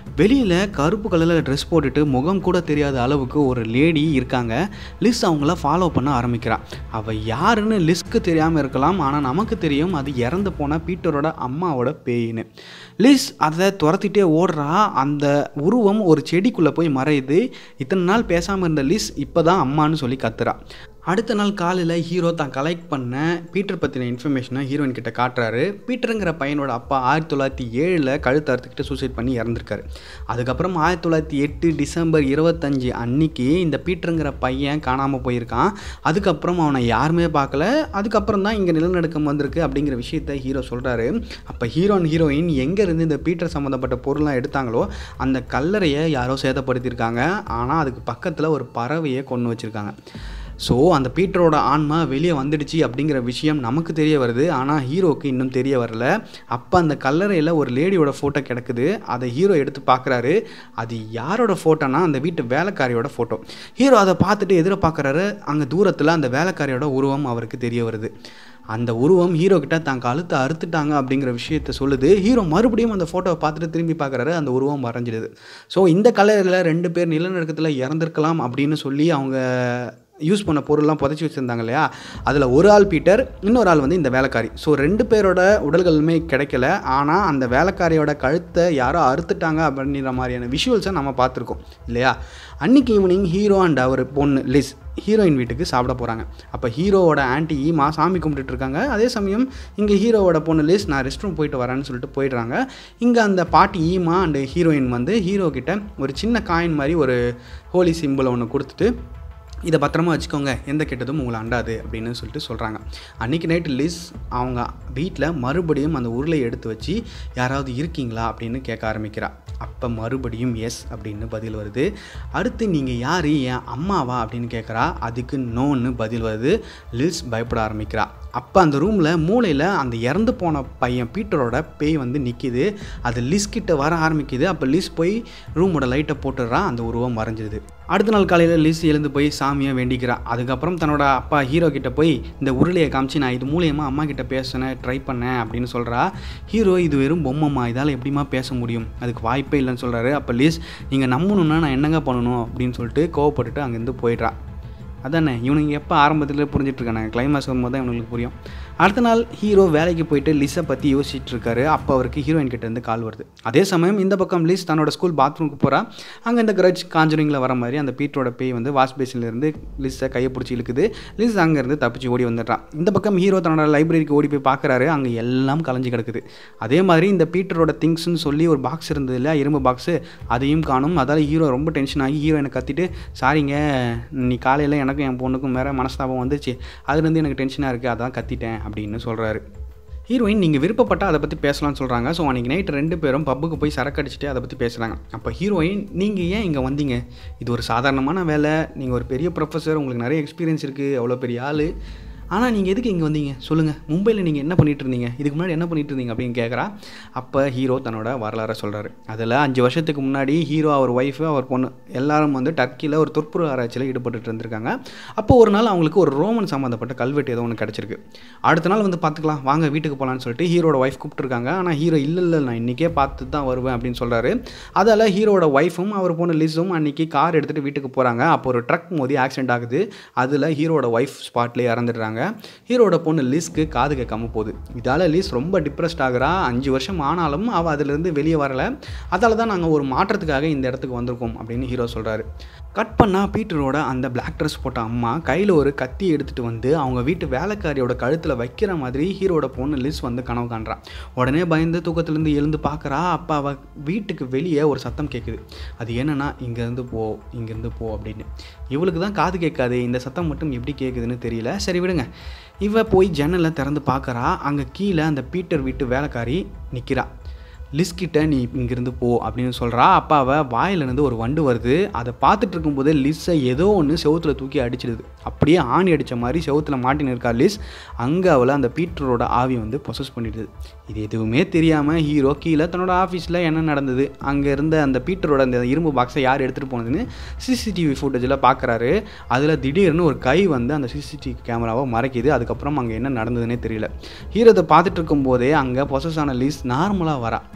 வெளியில் கருப்பு கலரில் ட்ரெஸ் போட்டுட்டு முகம் கூட தெரியாத அளவுக்கு ஒரு லேடி இருக்காங்க லிஸ் அவங்கள ஃபாலோ பண்ண ஆரம்பிக்கிறா அவள் யாருன்னு லிஸ்க்கு தெரியாமல் இருக்கலாம் ஆனால் நமக்கு தெரியும் அது இறந்து போன பீட்டரோட அம்மாவோட பேயின்னு லிஸ் அதை துரத்திட்டே ஓடுறா அந்த உருவம் ஒரு செடிக்குள்ளே போய் மறையுது இத்தனை நாள் பேசாமல் இருந்த லிஸ் இப்போ தான் அம்மான்னு சொல்லி கத்துறா அடுத்த நாள் காலையில் ஹீரோ தான் கலெக்ட் பண்ண பீட்டர் பற்றின இன்ஃபர்மேஷனை ஹீரோயின் கிட்ட காட்டுறாரு பீட்டருங்கிற பையனோட அப்பா ஆயிரத்தி தொள்ளாயிரத்தி ஏழில் கழுத்து அறுத்துக்கிட்டு சூசைட் பண்ணி இறந்துருக்காரு அதுக்கப்புறம் ஆயிரத்தி தொள்ளாயிரத்தி எட்டு டிசம்பர் இருபத்தஞ்சி அன்னைக்கு இந்த பீட்டருங்கிற பையன் காணாமல் போயிருக்கான் அதுக்கப்புறம் அவனை யாருமே பார்க்கல அதுக்கப்புறம் தான் இங்கே நிலநடுக்கம் வந்திருக்கு அப்படிங்கிற விஷயத்த ஹீரோ சொல்கிறாரு அப்போ ஹீரோ அண்ட் ஹீரோயின் எங்கேருந்து இந்த பீட்டர் சம்மந்தப்பட்ட பொருள்லாம் எடுத்தாங்களோ அந்த கல்லறையை யாரோ சேதப்படுத்தியிருக்காங்க ஆனால் அதுக்கு பக்கத்தில் ஒரு பறவையை கொண்டு வச்சுருக்காங்க ஸோ அந்த பீட்டரோட ஆன்மா வெளியே வந்துடுச்சு அப்படிங்கிற விஷயம் நமக்கு தெரிய வருது ஆனால் ஹீரோவுக்கு இன்னும் தெரிய வரல அப்போ அந்த கல்லறையில் ஒரு லேடியோட ஃபோட்டோ கிடக்குது அதை ஹீரோ எடுத்து பார்க்குறாரு அது யாரோட ஃபோட்டோனா அந்த வீட்டு வேலைக்காரியோட ஃபோட்டோ ஹீரோ அதை பார்த்துட்டு எதிர பார்க்குறாரு அங்கே தூரத்தில் அந்த வேலைக்காரியோட உருவம் அவருக்கு தெரிய வருது அந்த உருவம் ஹீரோ கிட்ட தான் கழுத்தை அறுத்துட்டாங்க அப்படிங்கிற விஷயத்த சொல்லுது ஹீரோ மறுபடியும் அந்த ஃபோட்டோவை பார்த்துட்டு திரும்பி பார்க்குறாரு அந்த உருவம் மறைஞ்சிடுது ஸோ இந்த கலரில் ரெண்டு பேர் நிலநடுக்கத்தில் இறந்துருக்கலாம் அப்படின்னு சொல்லி அவங்க யூஸ் பண்ண பொருள்லாம் புதைச்சி வச்சுருந்தாங்க இல்லையா அதில் ஒரு ஆள் பீட்டர் இன்னொரு ஆள் வந்து இந்த வேலைக்காரி ஸோ ரெண்டு பேரோட உடல்களுமே கிடைக்கல ஆனால் அந்த வேலைக்காரியோட கழுத்தை யாரோ அறுத்துட்டாங்க அப்படின்ற மாதிரியான விஷுவல்ஸை நம்ம பார்த்துருக்கோம் இல்லையா அன்னைக்கு ஈவினிங் ஹீரோ அண்ட் அவர் பொண்ணு லிஸ் ஹீரோயின் வீட்டுக்கு சாப்பிட போகிறாங்க அப்போ ஹீரோவோட ஆன்ட்டி ஈமா சாமி கும்பிட்டுட்டு இருக்காங்க அதே சமயம் இங்கே ஹீரோவோட பொண்ணு லிஸ் நான் ரெஸ்ட் ரூம் போயிட்டு வரேன்னு சொல்லிட்டு போயிடுறாங்க இங்கே அந்த பாட்டி ஈமா அண்ட் ஹீரோயின் வந்து ஹீரோ கிட்ட ஒரு சின்ன காயின் மாதிரி ஒரு ஹோலி சிம்பிள் ஒன்று கொடுத்துட்டு இதை பத்திரமா வச்சுக்கோங்க எந்த கெட்டதும் உங்களை அண்டாது அப்படின்னு சொல்லிட்டு சொல்கிறாங்க அன்றைக்கி நைட்டு லிஸ் அவங்க வீட்டில் மறுபடியும் அந்த உருளையை எடுத்து வச்சு யாராவது இருக்கீங்களா அப்படின்னு கேட்க ஆரம்பிக்கிறா அப்போ மறுபடியும் எஸ் அப்படின்னு பதில் வருது அடுத்து நீங்கள் யார் என் அம்மாவா அப்படின்னு கேட்குறா அதுக்கு நோன்னு பதில் வருது லிஸ் பயப்பட ஆரம்பிக்கிறா அப்போ அந்த ரூமில் மூளையில் அந்த இறந்து போன பையன் பீட்டரோட பேய் வந்து நிற்கிது அது லிஸ் கிட்ட வர ஆரம்பிக்குது அப்போ லிஸ் போய் ரூமோட லைட்டை போட்டுடுறான் அந்த உருவம் மறைஞ்சிடுது அடுத்த நாள் காலையில் லிஸ் எழுந்து போய் சாமியை வேண்டிக்கிறான் அதுக்கப்புறம் தன்னோட அப்பா ஹீரோ கிட்ட போய் இந்த உருளையை காமிச்சு நான் இது மூலியமாக அம்மா கிட்ட பேசினேன் ட்ரை பண்ணேன் அப்படின்னு சொல்கிறா ஹீரோ இது வெறும் பொம்மைம்மா இதால் எப்படிமா பேச முடியும் அதுக்கு வாய்ப்பே இல்லைன்னு சொல்கிறாரு அப்போ லிஸ் நீங்கள் நம்பணுன்னா நான் என்னங்க பண்ணணும் அப்படின்னு சொல்லிட்டு கோவப்பட்டுட்டு அங்கேருந்து போயிடுறா அதானே இவனுங்க எப்போ ஆரம்பத்தில் புரிஞ்சிட்ருக்கானே கிளைமேக்ஸ் வரும்போது தான் இவனுக்கு புரியும் அடுத்த நாள் ஹீரோ வேலைக்கு போயிட்டு லிஸை பற்றி யோசிச்சுட்டு இருக்காரு அப்போ அவருக்கு ஹீரோயின் கிட்டேருந்து கால் வருது அதே சமயம் இந்த பக்கம் லிஸ் தன்னோட ஸ்கூல் பாத்ரூமுக்கு போகிறா அங்கே இந்த கிரட்ஜ் காஞ்சரிங்கில் வர மாதிரி அந்த பீட்டரோட பேய் வந்து வாஷ் பேசின்லேருந்து லிஸை கையை பிடிச்சி இழுக்குது லிஸ் அங்கேருந்து தப்பிச்சு ஓடி வந்துடுறான் இந்த பக்கம் ஹீரோ தன்னோட லைப்ரரிக்கு ஓடி போய் பார்க்குறாரு அங்கே எல்லாம் கலைஞ்சு கிடக்குது அதே மாதிரி இந்த பீட்டரோட திங்ஸ்னு சொல்லி ஒரு பாக்ஸ் இருந்தது இல்லையா இரும்பு பாக்ஸு அதையும் காணும் அதால் ஹீரோ ரொம்ப டென்ஷன் ஆகி ஹீரோ எனக்கு கத்திட்டு சாரிங்க நீ காலையில் எனக்கும் என் பொண்ணுக்கும் வேறு மனஸ்தாபம் வந்துச்சு அதுலேருந்து எனக்கு டென்ஷனாக இருக்குது அதான் கத்திட்டேன் அப்படின்னு சொல்கிறாரு ஹீரோயின் நீங்கள் விருப்பப்பட்டால் அதை பற்றி பேசலாம்னு சொல்கிறாங்க ஸோ அன்றைக்கி நைட் ரெண்டு பேரும் பப்புக்கு போய் சரக்கு அடிச்சுட்டு அதை பற்றி பேசுகிறாங்க அப்போ ஹீரோயின் நீங்கள் ஏன் இங்கே வந்தீங்க இது ஒரு சாதாரணமான வேலை நீங்கள் ஒரு பெரிய ப்ரொஃபஸர் உங்களுக்கு நிறைய எக்ஸ்பீரியன்ஸ் இருக்குது அவ்வளோ பெரிய ஆள் ஆனால் நீங்கள் எதுக்கு இங்கே வந்தீங்க சொல்லுங்கள் மும்பையில் நீங்கள் என்ன பண்ணிட்டு இருந்தீங்க இதுக்கு முன்னாடி என்ன பண்ணிட்டு இருந்தீங்க அப்படின்னு கேட்குறா அப்போ ஹீரோ தன்னோட வரலாறை சொல்கிறாரு அதில் அஞ்சு வருஷத்துக்கு முன்னாடி ஹீரோ அவர் ஒய்ஃபு அவர் பொண்ணு எல்லாரும் வந்து டர்க்கியில் ஒரு துப்புரவு ஆராய்ச்சியில் ஈடுபட்டு இருந்திருக்காங்க அப்போ ஒரு நாள் அவங்களுக்கு ஒரு ரோமன் சம்மந்தப்பட்ட கல்வெட்டு ஏதோ ஒன்று கிடச்சிருக்கு அடுத்த நாள் வந்து பார்த்துக்கலாம் வாங்க வீட்டுக்கு போகலான்னு சொல்லிட்டு ஹீரோட ஒய்ஃப் கூப்பிட்டுருக்காங்க ஆனால் ஹீரோ இல்லை இல்லை நான் இன்றைக்கே பார்த்து தான் வருவேன் அப்படின்னு சொல்கிறாரு அதில் ஹீரோட ஒய்ஃபும் அவர் பொண்ணு லிஸும் அன்றைக்கி கார் எடுத்துகிட்டு வீட்டுக்கு போகிறாங்க அப்போ ஒரு ட்ரக் மோதி ஆக்சிடென்ட் ஆகுது அதில் ஹீரோட ஒய்ஃப் ஸ்பாட்லேயே இறந்துடுறாங்க ஹீரோட பொண்ணு லிஸ்க்கு காது கேட்காம போகுது இதால் லிஸ் ரொம்ப டிப்ரெஸ்ட் ஆகுறா அஞ்சு வருஷம் ஆனாலும் அவள் அதிலிருந்து வெளியே வரலை அதால் தான் நாங்கள் ஒரு மாற்றத்துக்காக இந்த இடத்துக்கு வந்திருக்கோம் அப்படின்னு ஹீரோ சொல்கிறாரு கட் பண்ணால் பீட்டரோட அந்த பிளாக் ட்ரெஸ் போட்ட அம்மா கையில் ஒரு கத்தி எடுத்துகிட்டு வந்து அவங்க வீட்டு வேலைக்காரியோட கழுத்தில் வைக்கிற மாதிரி ஹீரோட பொண்ணு லிஸ் வந்து கனவு காண்றா உடனே பயந்து தூக்கத்துலேருந்து எழுந்து பார்க்குறா அப்போ அவள் வீட்டுக்கு வெளியே ஒரு சத்தம் கேட்குது அது என்னன்னா இங்கேருந்து போ இங்கேருந்து போ அப்படின்னு இவளுக்கு தான் காது கேட்காது இந்த சத்தம் மட்டும் எப்படி கேட்குதுன்னு தெரியல சரி விடுங்க இவ போய் ஜன்னலை திறந்து பார்க்குறா அங்கே கீழே அந்த பீட்டர் வீட்டு வேலைக்காரி நிற்கிறா லிஸ்கிட்ட நீ இங்கேருந்து போ அப்படின்னு சொல்கிறா அப்போ அவள் வாயிலிருந்து ஒரு வண்டு வருது அதை பார்த்துட்டு இருக்கும்போது லிஸ்ஸை ஏதோ ஒன்று செவுத்தில் தூக்கி அடிச்சிடுது அப்படியே ஆணி அடித்த மாதிரி செவுத்தில் மாட்டின்னு இருக்கா லிஸ் அங்கே அவளை அந்த பீட்டரோட ஆவி வந்து பொசஸ் பண்ணிடுது இது எதுவுமே தெரியாமல் ஹீரோ கீழே தன்னோட ஆஃபீஸில் என்ன நடந்தது அங்கே இருந்த அந்த பீட்டரோட அந்த இரும்பு பாக்ஸை யார் எடுத்துகிட்டு போனதுன்னு சிசிடிவி ஃபுட்டேஜில் பார்க்குறாரு அதில் திடீர்னு ஒரு கை வந்து அந்த சிசிடிவி கேமராவை மறைக்குது அதுக்கப்புறம் அங்கே என்ன நடந்ததுன்னே தெரியல ஹீரோ இதை பார்த்துட்டு இருக்கும்போதே அங்கே பொசஸ் ஆன லிஸ் நார்மலாக வரா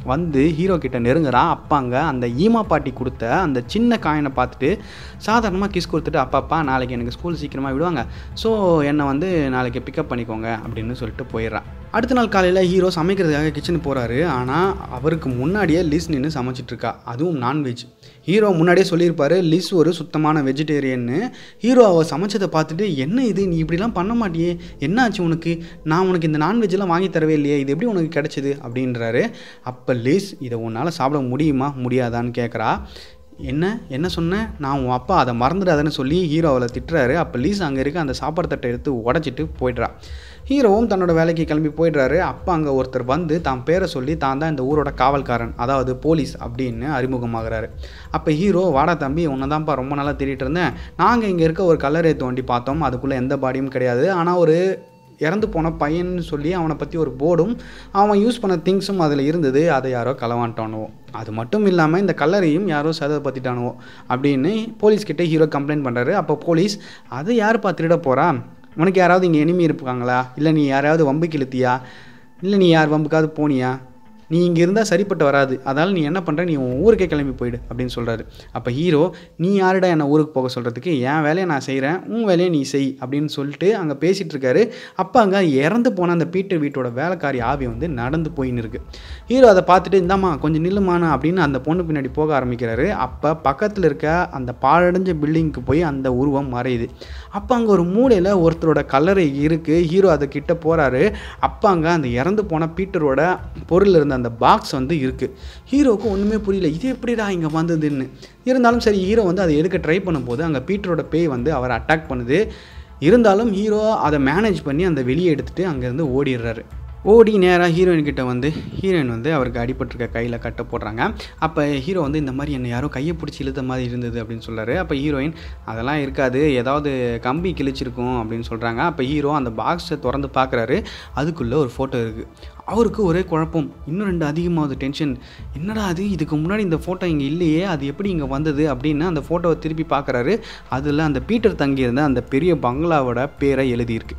வந்து ஹீரோ கிட்ட நெருங்குறான் அப்பாங்க அந்த ஈமா பாட்டி கொடுத்த அந்த சின்ன காயினை பார்த்துட்டு சாதாரணமாக கிஸ் கொடுத்துட்டு அப்பாப்பா நாளைக்கு எனக்கு ஸ்கூல் சீக்கிரமாக விடுவாங்க ஸோ என்னை வந்து நாளைக்கு பிக்கப் பண்ணிக்கோங்க அப்படின்னு சொல்லிட்டு போயிடுறான் அடுத்த நாள் காலையில் ஹீரோ சமைக்கிறதுக்காக கிச்சனுக்கு போகிறாரு ஆனால் அவருக்கு முன்னாடியே லிஸ் நின்று சமைச்சிட்டு இருக்கா அதுவும் நான்வெஜ் ஹீரோ முன்னாடியே சொல்லியிருப்பாரு லிஸ் ஒரு சுத்தமான வெஜிடேரியன்னு ஹீரோ அவள் சமைச்சதை பார்த்துட்டு என்ன இது நீ இப்படிலாம் பண்ண மாட்டியே என்ன ஆச்சு உனக்கு நான் உனக்கு இந்த நான்வெஜ்லாம் வாங்கி தரவே இல்லையே இது எப்படி உனக்கு கிடைச்சிது அப்படின்றாரு அப்போ லிஸ் இதை உன்னால் சாப்பிட முடியுமா முடியாதான்னு கேட்குறா என்ன என்ன சொன்னேன் நான் உன் அப்பா அதை மறந்துடாதன்னு சொல்லி ஹீரோ அவளை திட்டுறாரு அப்போ லீஸ் அங்கே இருக்க அந்த சாப்பாடு தட்டை எடுத்து உடச்சிட்டு போயிடுறா ஹீரோவும் தன்னோட வேலைக்கு கிளம்பி போயிடுறாரு அப்போ அங்கே ஒருத்தர் வந்து தான் பேரை சொல்லி தான் தான் இந்த ஊரோட காவல்காரன் அதாவது போலீஸ் அப்படின்னு அறிமுகமாகறாரு அப்போ ஹீரோ வாடா தம்பி உன்னை தான்ப்பா ரொம்ப நாளாக தேடிட்டு இருந்தேன் நாங்கள் இங்கே இருக்க ஒரு கல்லறை தோண்டி பார்த்தோம் அதுக்குள்ளே எந்த பாடியும் கிடையாது ஆனால் ஒரு இறந்து போன பையன்னு சொல்லி அவனை பற்றி ஒரு போர்டும் அவன் யூஸ் பண்ண திங்ஸும் அதில் இருந்தது அதை யாரோ களவான்ட்டானுவோ அது மட்டும் இல்லாமல் இந்த கல்லறையும் யாரோ சதை பற்றிட்டானுவோ அப்படின்னு போலீஸ்கிட்ட ஹீரோ கம்ப்ளைண்ட் பண்ணுறாரு அப்போ போலீஸ் அதை யாருப்பா திருட போகிறா உனக்கு யாராவது இங்கே எனிமி இருப்பாங்களா இல்லை நீ யாராவது வம்புக்கு இழுத்தியா இல்லை நீ யார் வம்புக்காவது போனியா நீ இங்கே இருந்தால் சரிப்பட்டு வராது அதனால் நீ என்ன பண்ணுற நீ உன் ஊருக்கே கிளம்பி போயிடு அப்படின்னு சொல்கிறாரு அப்போ ஹீரோ நீ யாருடா என்னை ஊருக்கு போக சொல்கிறதுக்கு என் வேலையை நான் செய்கிறேன் உன் வேலையை நீ செய் அப்படின்னு சொல்லிட்டு அங்கே பேசிகிட்டு இருக்காரு அப்போ அங்கே இறந்து போன அந்த பீட்டர் வீட்டோட வேலைக்காரி ஆவி வந்து நடந்து போயின்னு இருக்கு ஹீரோ அதை பார்த்துட்டு இந்தாம்மா கொஞ்சம் நில்லுமானா அப்படின்னு அந்த பொண்ணு பின்னாடி போக ஆரம்பிக்கிறாரு அப்போ பக்கத்தில் இருக்க அந்த பாழடைஞ்ச பில்டிங்க்கு போய் அந்த உருவம் மறையுது அப்போ அங்கே ஒரு மூலையில் ஒருத்தரோட கல்லறை இருக்குது ஹீரோ அதை கிட்ட போகிறாரு அப்போ அங்கே அந்த இறந்து போன பீட்டரோட பொருள் இருந்த அந்த பாக்ஸ் வந்து இருக்குது ஹீரோவுக்கு ஒன்றுமே புரியல இது எப்படிடா இங்கே வந்ததுன்னு இருந்தாலும் சரி ஹீரோ வந்து அதை எடுக்க ட்ரை பண்ணும்போது அங்கே பீட்டரோட பேய் வந்து அவரை அட்டாக் பண்ணுது இருந்தாலும் ஹீரோ அதை மேனேஜ் பண்ணி அந்த வெளியே எடுத்துகிட்டு அங்கேருந்து ஓடிடுறாரு ஓடி நேராக ஹீரோயின் கிட்ட வந்து ஹீரோயின் வந்து அவருக்கு அடிபட்டிருக்க கையில் கட்ட போடுறாங்க அப்போ ஹீரோ வந்து இந்த மாதிரி என்னை யாரோ கையை பிடிச்சி இழுத்த மாதிரி இருந்தது அப்படின்னு சொல்கிறாரு அப்போ ஹீரோயின் அதெல்லாம் இருக்காது ஏதாவது கம்பி கிழிச்சிருக்கும் அப்படின்னு சொல்கிறாங்க அப்போ ஹீரோ அந்த பாக்ஸை திறந்து பார்க்குறாரு அதுக்குள்ளே ஒரு ஃபோட்டோ இருக்குது அவருக்கு ஒரே குழப்பம் இன்னும் ரெண்டு அதிகமாகுது டென்ஷன் என்னடா அது இதுக்கு முன்னாடி இந்த ஃபோட்டோ இங்கே இல்லையே அது எப்படி இங்கே வந்தது அப்படின்னு அந்த ஃபோட்டோவை திருப்பி பார்க்குறாரு அதில் அந்த பீட்டர் தங்கியிருந்த அந்த பெரிய பங்களாவோட பேரை எழுதியிருக்கு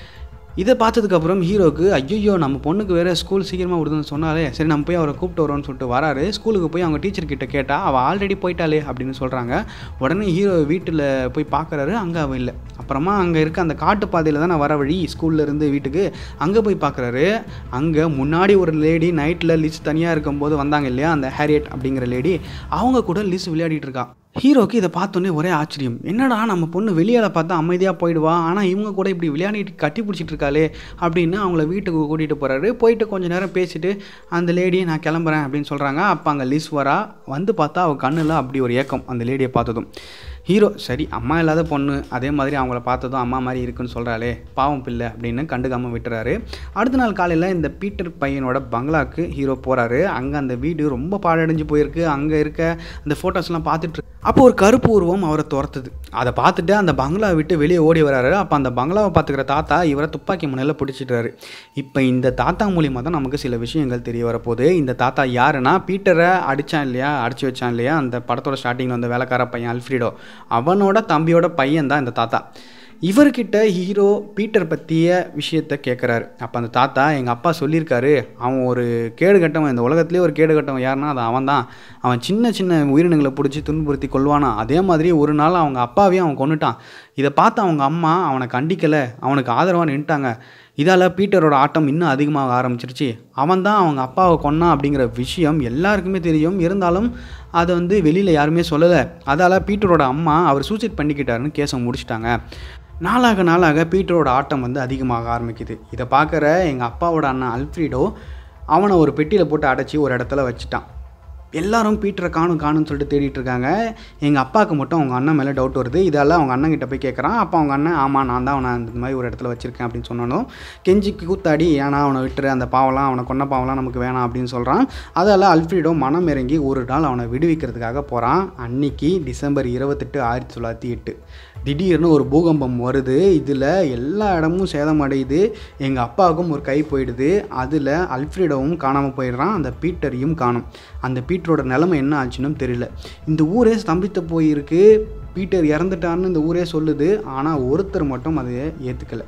இதை பார்த்ததுக்கப்புறம் ஹீரோக்கு ஐயோ நம்ம பொண்ணுக்கு வேறு ஸ்கூல் சீக்கிரமாக விடுதுன்னு சொன்னாலே சரி நம்ம போய் அவரை கூப்பிட்டு வரோம்னு சொல்லிட்டு வராரு ஸ்கூலுக்கு போய் அவங்க டீச்சர் கிட்ட கேட்டால் அவள் ஆல்ரெடி போயிட்டாளே அப்படின்னு சொல்கிறாங்க உடனே ஹீரோ வீட்டில் போய் பார்க்குறாரு அங்கே அவள் இல்லை அப்புறமா அங்கே இருக்க அந்த காட்டு பாதையில் தான் வர வழி ஸ்கூல்ல இருந்து வீட்டுக்கு அங்கே போய் பார்க்குறாரு அங்கே முன்னாடி ஒரு லேடி நைட்டில் லிஸ் தனியாக இருக்கும்போது வந்தாங்க இல்லையா அந்த ஹேரியட் அப்படிங்கிற லேடி அவங்க கூட லிஸ் விளையாடிட்டு இருக்கா ஹீரோக்கு இதை பார்த்தோன்னே ஒரே ஆச்சரியம் என்னடா நம்ம பொண்ணு வெளியால் பார்த்தா அமைதியாக போயிடுவா ஆனால் இவங்க கூட இப்படி விளையாடிட்டு கட்டி பிடிச்சிட்டு இருக்காளே அப்படின்னு அவங்கள வீட்டுக்கு கூட்டிகிட்டு போகிறாரு போயிட்டு கொஞ்ச நேரம் பேசிட்டு அந்த லேடியை நான் கிளம்புறேன் அப்படின்னு சொல்கிறாங்க அப்போ அங்கே லிஸ் வரா வந்து பார்த்தா அவள் கண்ணில் அப்படி ஒரு ஏக்கம் அந்த லேடியை பார்த்ததும் ஹீரோ சரி அம்மா இல்லாத பொண்ணு அதே மாதிரி அவங்கள பார்த்ததும் அம்மா மாதிரி இருக்குன்னு சொல்கிறாளே பாவம் பிள்ளை அப்படின்னு கண்டுக்காமல் விட்டுறாரு அடுத்த நாள் காலையில் இந்த பீட்டர் பையனோட பங்களாக்கு ஹீரோ போகிறாரு அங்கே அந்த வீடு ரொம்ப பாழடைஞ்சு போயிருக்கு அங்கே இருக்க அந்த ஃபோட்டோஸ்லாம் பார்த்துட்டு அப்போ ஒரு கருப்பு உருவம் அவரை துரத்துது அதை பார்த்துட்டு அந்த பங்களா விட்டு வெளியே ஓடி வராரு அப்போ அந்த பங்களாவை பார்த்துக்கிற தாத்தா இவரை துப்பாக்கி முனையில் பிடிச்சிட்டாரு இப்போ இந்த தாத்தா மூலியமாக தான் நமக்கு சில விஷயங்கள் தெரிய வரப்போகுது இந்த தாத்தா யாருன்னா பீட்டரை அடித்தான் இல்லையா அடிச்சு வச்சான் இல்லையா அந்த படத்தோட ஸ்டார்டிங்கில் வந்த வேலைக்கார பையன் அல்ஃப்ரிடோ அவனோட தம்பியோட பையன் தான் இந்த தாத்தா இவர்கிட்ட ஹீரோ பீட்டர் பற்றிய விஷயத்த கேட்குறாரு அப்போ அந்த தாத்தா எங்கள் அப்பா சொல்லியிருக்காரு அவன் ஒரு கேடு கட்டவன் இந்த உலகத்துலேயே ஒரு கேடு கட்டவன் யாருன்னா அது அவன் தான் அவன் சின்ன சின்ன உயிரினங்களை பிடிச்சி துன்புறுத்தி கொள்வானா அதே மாதிரி ஒரு நாள் அவங்க அப்பாவையும் அவன் கொண்டுட்டான் இதை பார்த்து அவங்க அம்மா அவனை கண்டிக்கலை அவனுக்கு ஆதரவாக நின்ட்டாங்க இதால் பீட்டரோட ஆட்டம் இன்னும் அதிகமாக ஆரம்பிச்சிருச்சு அவன் தான் அவங்க அப்பாவை கொன்னான் அப்படிங்கிற விஷயம் எல்லாருக்குமே தெரியும் இருந்தாலும் அதை வந்து வெளியில் யாருமே சொல்லலை அதால் பீட்டரோட அம்மா அவர் சூசைட் பண்ணிக்கிட்டாருன்னு கேஸை முடிச்சிட்டாங்க நாளாக நாளாக பீட்டரோட ஆட்டம் வந்து அதிகமாக ஆரம்பிக்குது இதை பார்க்குற எங்கள் அப்பாவோட அண்ணன் அல்ஃப்ரீடோ அவனை ஒரு பெட்டியில் போட்டு அடைச்சி ஒரு இடத்துல வச்சுட்டான் எல்லாரும் பீட்டரை காணும் காணும்னு சொல்லிட்டு தேடிட்டு இருக்காங்க எங்கள் அப்பாவுக்கு மட்டும் அவங்க அண்ணன் மேலே டவுட் வருது இதெல்லாம் அவங்க அண்ணன் கிட்ட போய் கேட்குறான் அப்போ அவங்க அண்ணன் ஆமாம் நான் தான் அவனை அந்த மாதிரி ஒரு இடத்துல வச்சுருக்கேன் அப்படின்னு சொன்னாலும் கெஞ்சிக்கு கூத்தாடி ஏன்னா அவனை விட்டுரு அந்த பாவம்லாம் அவனை கொன்ன பாவம்லாம் நமக்கு வேணாம் அப்படின்னு சொல்கிறான் அதால் அல்ஃப்ரீடோ மனம் இறங்கி ஒரு நாள் அவனை விடுவிக்கிறதுக்காக போகிறான் அன்னைக்கு டிசம்பர் இருபத்தெட்டு ஆயிரத்தி தொள்ளாயிரத்தி எட்டு திடீர்னு ஒரு பூகம்பம் வருது இதில் எல்லா இடமும் சேதமடையுது எங்கள் அப்பாவுக்கும் ஒரு கை போயிடுது அதில் அல்ஃப்ரிடோவும் காணாமல் போயிடுறான் அந்த பீட்டரையும் காணும் அந்த பீட்டரோட நிலைமை என்ன ஆச்சுன்னு தெரியல இந்த ஊரே ஸ்தம்பித்து போயிருக்கு பீட்டர் இறந்துட்டான்னு இந்த ஊரே சொல்லுது ஆனால் ஒருத்தர் மட்டும் அதை ஏற்றுக்கலை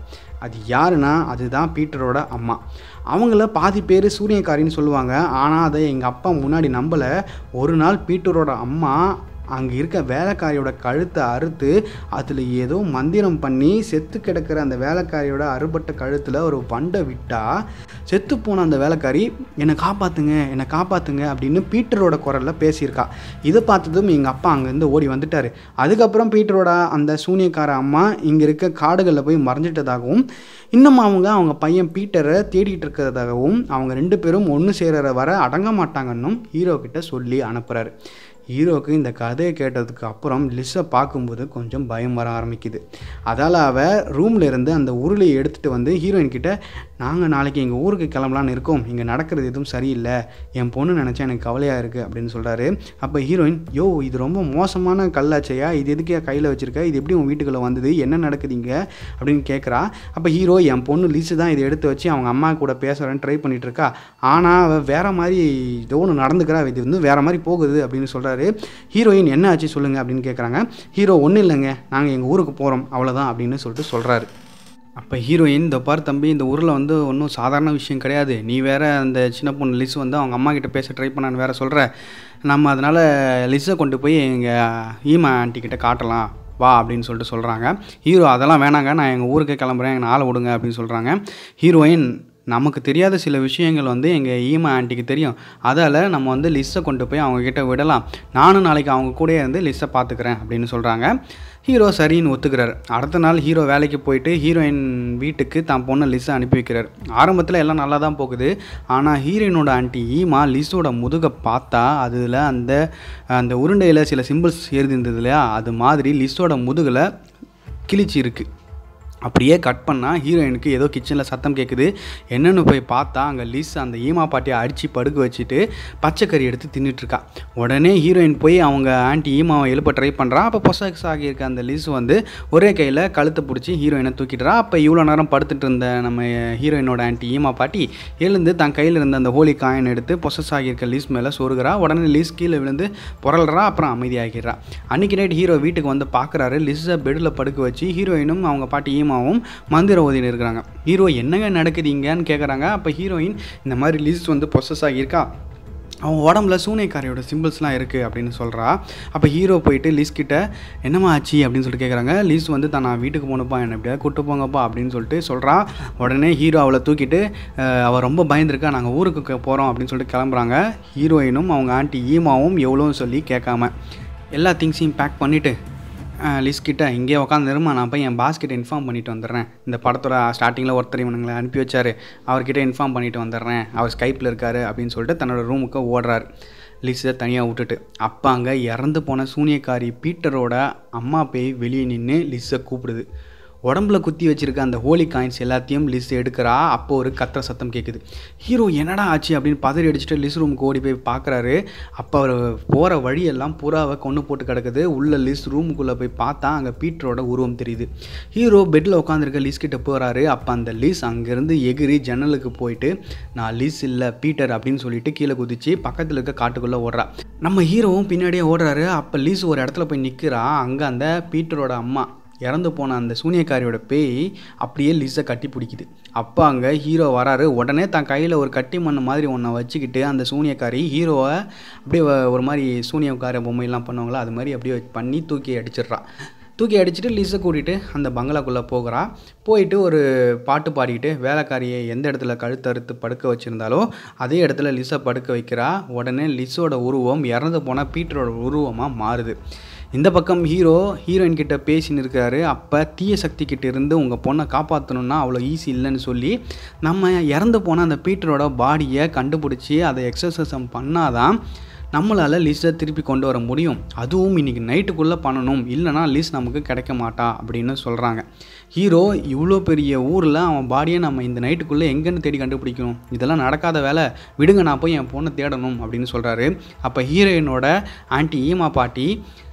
அது யாருன்னா அதுதான் பீட்டரோட அம்மா அவங்கள பாதி பேர் சூரியக்காரின்னு சொல்லுவாங்க ஆனால் அதை எங்கள் அப்பா முன்னாடி நம்பலை ஒரு நாள் பீட்டரோட அம்மா அங்கே இருக்க வேலைக்காரியோட கழுத்தை அறுத்து அதில் ஏதோ மந்திரம் பண்ணி செத்து கிடக்கிற அந்த வேலைக்காரியோட அறுபட்ட கழுத்தில் ஒரு வண்டை விட்டா செத்து போன அந்த வேலைக்காரி என்னை காப்பாற்றுங்க என்னை காப்பாற்றுங்க அப்படின்னு பீட்டரோட குரலில் பேசியிருக்கா இதை பார்த்ததும் எங்கள் அப்பா அங்கேருந்து ஓடி வந்துட்டார் அதுக்கப்புறம் பீட்டரோட அந்த சூனியக்கார அம்மா இங்கே இருக்க காடுகளில் போய் மறைஞ்சிட்டதாகவும் இன்னும் அவங்க அவங்க பையன் பீட்டரை தேடிட்டு இருக்கிறதாகவும் அவங்க ரெண்டு பேரும் ஒன்று சேர வர அடங்க மாட்டாங்கன்னும் ஹீரோ கிட்ட சொல்லி அனுப்புகிறாரு ஹீரோவுக்கு இந்த கதையை கேட்டதுக்கு அப்புறம் லிஸ்ஸை பார்க்கும்போது கொஞ்சம் பயம் வர ஆரம்பிக்குது அதால் அவள் ரூமில் இருந்து அந்த உருளையை எடுத்துகிட்டு வந்து ஹீரோயின் கிட்ட நாங்கள் நாளைக்கு எங்கள் ஊருக்கு கிளம்பலான்னு இருக்கோம் இங்கே நடக்கிறது எதுவும் சரியில்லை என் பொண்ணு நினச்சா எனக்கு கவலையாக இருக்குது அப்படின்னு சொல்கிறாரு அப்போ ஹீரோயின் யோ இது ரொம்ப மோசமான கல்லாச்சையா இது எதுக்கே கையில் வச்சுருக்க இது எப்படி உன் வீட்டுக்குள்ளே வந்தது என்ன நடக்குதுங்க அப்படின்னு கேட்குறா அப்போ ஹீரோ என் பொண்ணு லிஸு தான் இதை எடுத்து வச்சு அவங்க அம்மா கூட பேசுகிறேன்னு ட்ரை பண்ணிட்டு இருக்கா ஆனால் அவள் வேற மாதிரி ஏதோ ஒன்று நடந்துக்கிறா இது வந்து வேற மாதிரி போகுது அப்படின்னு சொல்கிறாரு ஹீரோயின் என்ன ஆச்சு சொல்லுங்கள் அப்படின்னு கேட்குறாங்க ஹீரோ ஒன்றும் இல்லைங்க நாங்கள் எங்கள் ஊருக்கு போகிறோம் அவ்வளோதான் அப்படின்னு சொல்லிட்டு சொல்கிறாரு அப்போ ஹீரோயின் இந்த பார் தம்பி இந்த ஊரில் வந்து ஒன்றும் சாதாரண விஷயம் கிடையாது நீ வேற அந்த சின்ன பொண்ணு லிஸ் வந்து அவங்க அம்மா கிட்ட பேச ட்ரை பண்ணான்னு வேற சொல்கிற நம்ம அதனால் லிஸ்ஸை கொண்டு போய் எங்கள் ஈமா ஆண்டி கிட்ட காட்டலாம் வா அப்படின்னு சொல்லிட்டு சொல்கிறாங்க ஹீரோ அதெல்லாம் வேணாங்க நான் எங்கள் ஊருக்கு கிளம்புறேன் எங்கள் ஆளை விடுங்க அப்படின்னு சொல்கிறாங்க ஹீரோயின் நமக்கு தெரியாத சில விஷயங்கள் வந்து எங்கள் ஈமா ஆண்டிக்கு தெரியும் அதால் நம்ம வந்து லிஸ்ட்டை கொண்டு போய் அவங்கக்கிட்ட விடலாம் நானும் நாளைக்கு அவங்க கூடயே இருந்து லிஸ்ட்டை பார்த்துக்கிறேன் அப்படின்னு சொல்கிறாங்க ஹீரோ சரின்னு ஒத்துக்கிறார் அடுத்த நாள் ஹீரோ வேலைக்கு போயிட்டு ஹீரோயின் வீட்டுக்கு தான் பொண்ணை லிஸ்ஸை அனுப்பி வைக்கிறார் ஆரம்பத்தில் எல்லாம் நல்லா தான் போகுது ஆனால் ஹீரோயினோட ஆண்டி ஈமா லிஸ்ஸோட முதுகை பார்த்தா அதில் அந்த அந்த உருண்டையில் சில சிம்பிள்ஸ் எழுதிருந்தது இல்லையா அது மாதிரி லிஸ்ஸோட முதுகில் கிழிச்சி இருக்குது அப்படியே கட் பண்ணால் ஹீரோயினுக்கு ஏதோ கிச்சனில் சத்தம் கேட்குது என்னென்னு போய் பார்த்தா அங்கே லிஸ் அந்த ஈமா பாட்டியை அடித்து படுக்க வச்சுட்டு பச்சைக்கறி எடுத்து தின்னுட்ருக்கா உடனே ஹீரோயின் போய் அவங்க ஆன்ட்டி ஈமாவை எழுப்ப ட்ரை பண்ணுறா அப்போ பொசக்ஸ் ஆகியிருக்க அந்த லிஸ் வந்து ஒரே கையில் கழுத்தை பிடிச்சி ஹீரோயினை தூக்கிட்டுறா அப்போ இவ்வளோ நேரம் படுத்துட்டு இருந்த நம்ம ஹீரோயினோட ஆன்ட்டி ஈமா பாட்டி எழுந்து தன் கையில் இருந்த அந்த ஹோலி காயின் எடுத்து பொசஸ் ஆகியிருக்க லிஸ் மேலே சொருகிறா உடனே லிஸ் கீழே விழுந்து புரள்றா அப்புறம் அமைதியாகிடுறா அன்றைக்கி நைட் ஹீரோ வீட்டுக்கு வந்து பார்க்குறாரு லிஸ்ஸை பெட்டில் படுக்க வச்சு ஹீரோயினும் அவங்க பாட்டி ஈமா ஹீரோமாவும் மந்திர ஓதின்னு இருக்கிறாங்க ஹீரோ என்னங்க நடக்குதுங்கன்னு கேட்குறாங்க அப்போ ஹீரோயின் இந்த மாதிரி லிஸ்ட் வந்து ப்ரொசஸ் ஆகியிருக்கா அவன் உடம்புல சூனைக்காரியோட சிம்பிள்ஸ்லாம் இருக்குது அப்படின்னு சொல்கிறா அப்போ ஹீரோ போயிட்டு லிஸ் கிட்ட என்னம்மா ஆச்சு அப்படின்னு சொல்லிட்டு கேட்குறாங்க லிஸ் வந்து தான் நான் வீட்டுக்கு போகணுப்பா என்னை எப்படியா கூட்டு போங்கப்பா அப்படின்னு சொல்லிட்டு சொல்கிறா உடனே ஹீரோ அவளை தூக்கிட்டு அஹ், அவள் ரொம்ப பயந்துருக்கா நாங்கள் ஊருக்கு போகிறோம் அப்படின்னு சொல்லிட்டு கிளம்புறாங்க ஹீரோயினும் அவங்க ஆண்டி ஈமாவும் எவ்வளோன்னு சொல்லி கேட்காம எல்லா திங்ஸையும் பேக் பண்ணிவிட்டு லிஸ் கிட்ட இங்கே உட்காந்துருமா நான் போய் என் பாஸ் கிட்ட இன்ஃபார்ம் பண்ணிட்டு வந்துடுறேன் இந்த படத்தோட ஸ்டார்டிங்கில் ஒருத்தர் இவனுங்களை அனுப்பி வச்சாரு அவர்கிட்ட இன்ஃபார்ம் பண்ணிட்டு வந்துடுறேன் அவர் ஸ்கைப்பில் இருக்காரு அப்படின்னு சொல்லிட்டு தன்னோட ரூமுக்கு ஓடுறாரு லிஸை தனியாக விட்டுட்டு அப்போ அங்கே இறந்து போன சூனியக்காரி பீட்டரோட அம்மா பேய் வெளியே நின்று லிஸ்ஸை கூப்பிடுது உடம்புல குத்தி வச்சிருக்க அந்த ஹோலி காயின்ஸ் எல்லாத்தையும் லிஸ் எடுக்கிறா அப்போ ஒரு கத்துற சத்தம் கேட்குது ஹீரோ என்னடா ஆச்சு அப்படின்னு பதறி அடிச்சுட்டு லிஸ் ரூமுக்கு ஓடி போய் பார்க்குறாரு அப்போ அவர் போகிற வழியெல்லாம் புறாவை கொண்டு போட்டு கிடக்குது உள்ள லிஸ் ரூமுக்குள்ளே போய் பார்த்தா அங்கே பீட்டரோட உருவம் தெரியுது ஹீரோ பெட்டில் உட்காந்துருக்க லிஸ் கிட்ட போகிறாரு அப்போ அந்த லிஸ் அங்கேருந்து எகிரி ஜன்னலுக்கு போயிட்டு நான் லிஸ் இல்லை பீட்டர் அப்படின்னு சொல்லிட்டு கீழே குதிச்சு பக்கத்தில் இருக்க காட்டுக்குள்ளே ஓடுறா நம்ம ஹீரோவும் பின்னாடியே ஓடுறாரு அப்போ லீஸ் ஒரு இடத்துல போய் நிற்கிறா அங்கே அந்த பீட்டரோட அம்மா இறந்து போன அந்த சூனியக்காரியோட பேய் அப்படியே லிஸை கட்டி பிடிக்குது அப்போ அங்கே ஹீரோ வராரு உடனே தான் கையில் ஒரு கட்டி மண் மாதிரி ஒன்றை வச்சுக்கிட்டு அந்த சூனியக்காரி ஹீரோவை அப்படியே வ- ஒரு மாதிரி சூனியக்கார பொம்மையெல்லாம் பண்ணுவாங்களா அது மாதிரி அப்படியே பண்ணி தூக்கி அடிச்சிடுறா தூக்கி அடிச்சுட்டு லிஸை கூட்டிகிட்டு அந்த பங்களாக்குள்ளே போகிறா போயிட்டு ஒரு பாட்டு பாடிக்கிட்டு வேலைக்காரியை எந்த இடத்துல கழுத்தறுத்து படுக்க வச்சுருந்தாலோ அதே இடத்துல லிஸை படுக்க வைக்கிறா உடனே லிஸோட உருவம் இறந்து போன பீட்டரோட உருவமாக மாறுது இந்த பக்கம் ஹீரோ ஹீரோயின் கிட்ட பேசின்னு இருக்காரு அப்போ தீய சக்தி கிட்ட இருந்து உங்கள் பொண்ணை காப்பாற்றணும்னா அவ்வளோ ஈஸி இல்லைன்னு சொல்லி நம்ம இறந்து போன அந்த பீட்டரோட பாடியை கண்டுபிடிச்சி அதை எக்ஸசைசம் பண்ணாதான் நம்மளால் லிஸ்ட்டை திருப்பி கொண்டு வர முடியும் அதுவும் இன்றைக்கி நைட்டுக்குள்ளே பண்ணணும் இல்லைனா லிஸ்ட் நமக்கு கிடைக்க மாட்டா அப்படின்னு சொல்கிறாங்க ஹீரோ இவ்வளோ பெரிய ஊரில் அவன் பாடியை நம்ம இந்த நைட்டுக்குள்ளே எங்கேன்னு தேடி கண்டுபிடிக்கணும் இதெல்லாம் நடக்காத வேலை விடுங்க நான் போய் என் பொண்ணை தேடணும் அப்படின்னு சொல்கிறாரு அப்போ ஹீரோயினோட ஆன்ட்டி ஈமா பாட்டி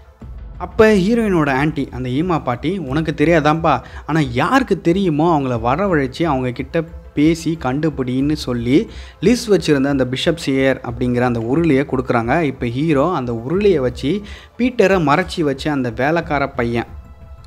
அப்போ ஹீரோயினோட ஆன்ட்டி அந்த ஈமா பாட்டி உனக்கு தெரியாதாம்ப்பா ஆனால் யாருக்கு தெரியுமோ அவங்கள வரவழைச்சி அவங்க கிட்ட பேசி கண்டுபிடின்னு சொல்லி லிஸ் வச்சுருந்த அந்த பிஷப் சியர் அப்படிங்கிற அந்த உருளையை கொடுக்குறாங்க இப்போ ஹீரோ அந்த உருளையை வச்சு பீட்டரை மறைச்சி வச்ச அந்த வேலைக்கார பையன்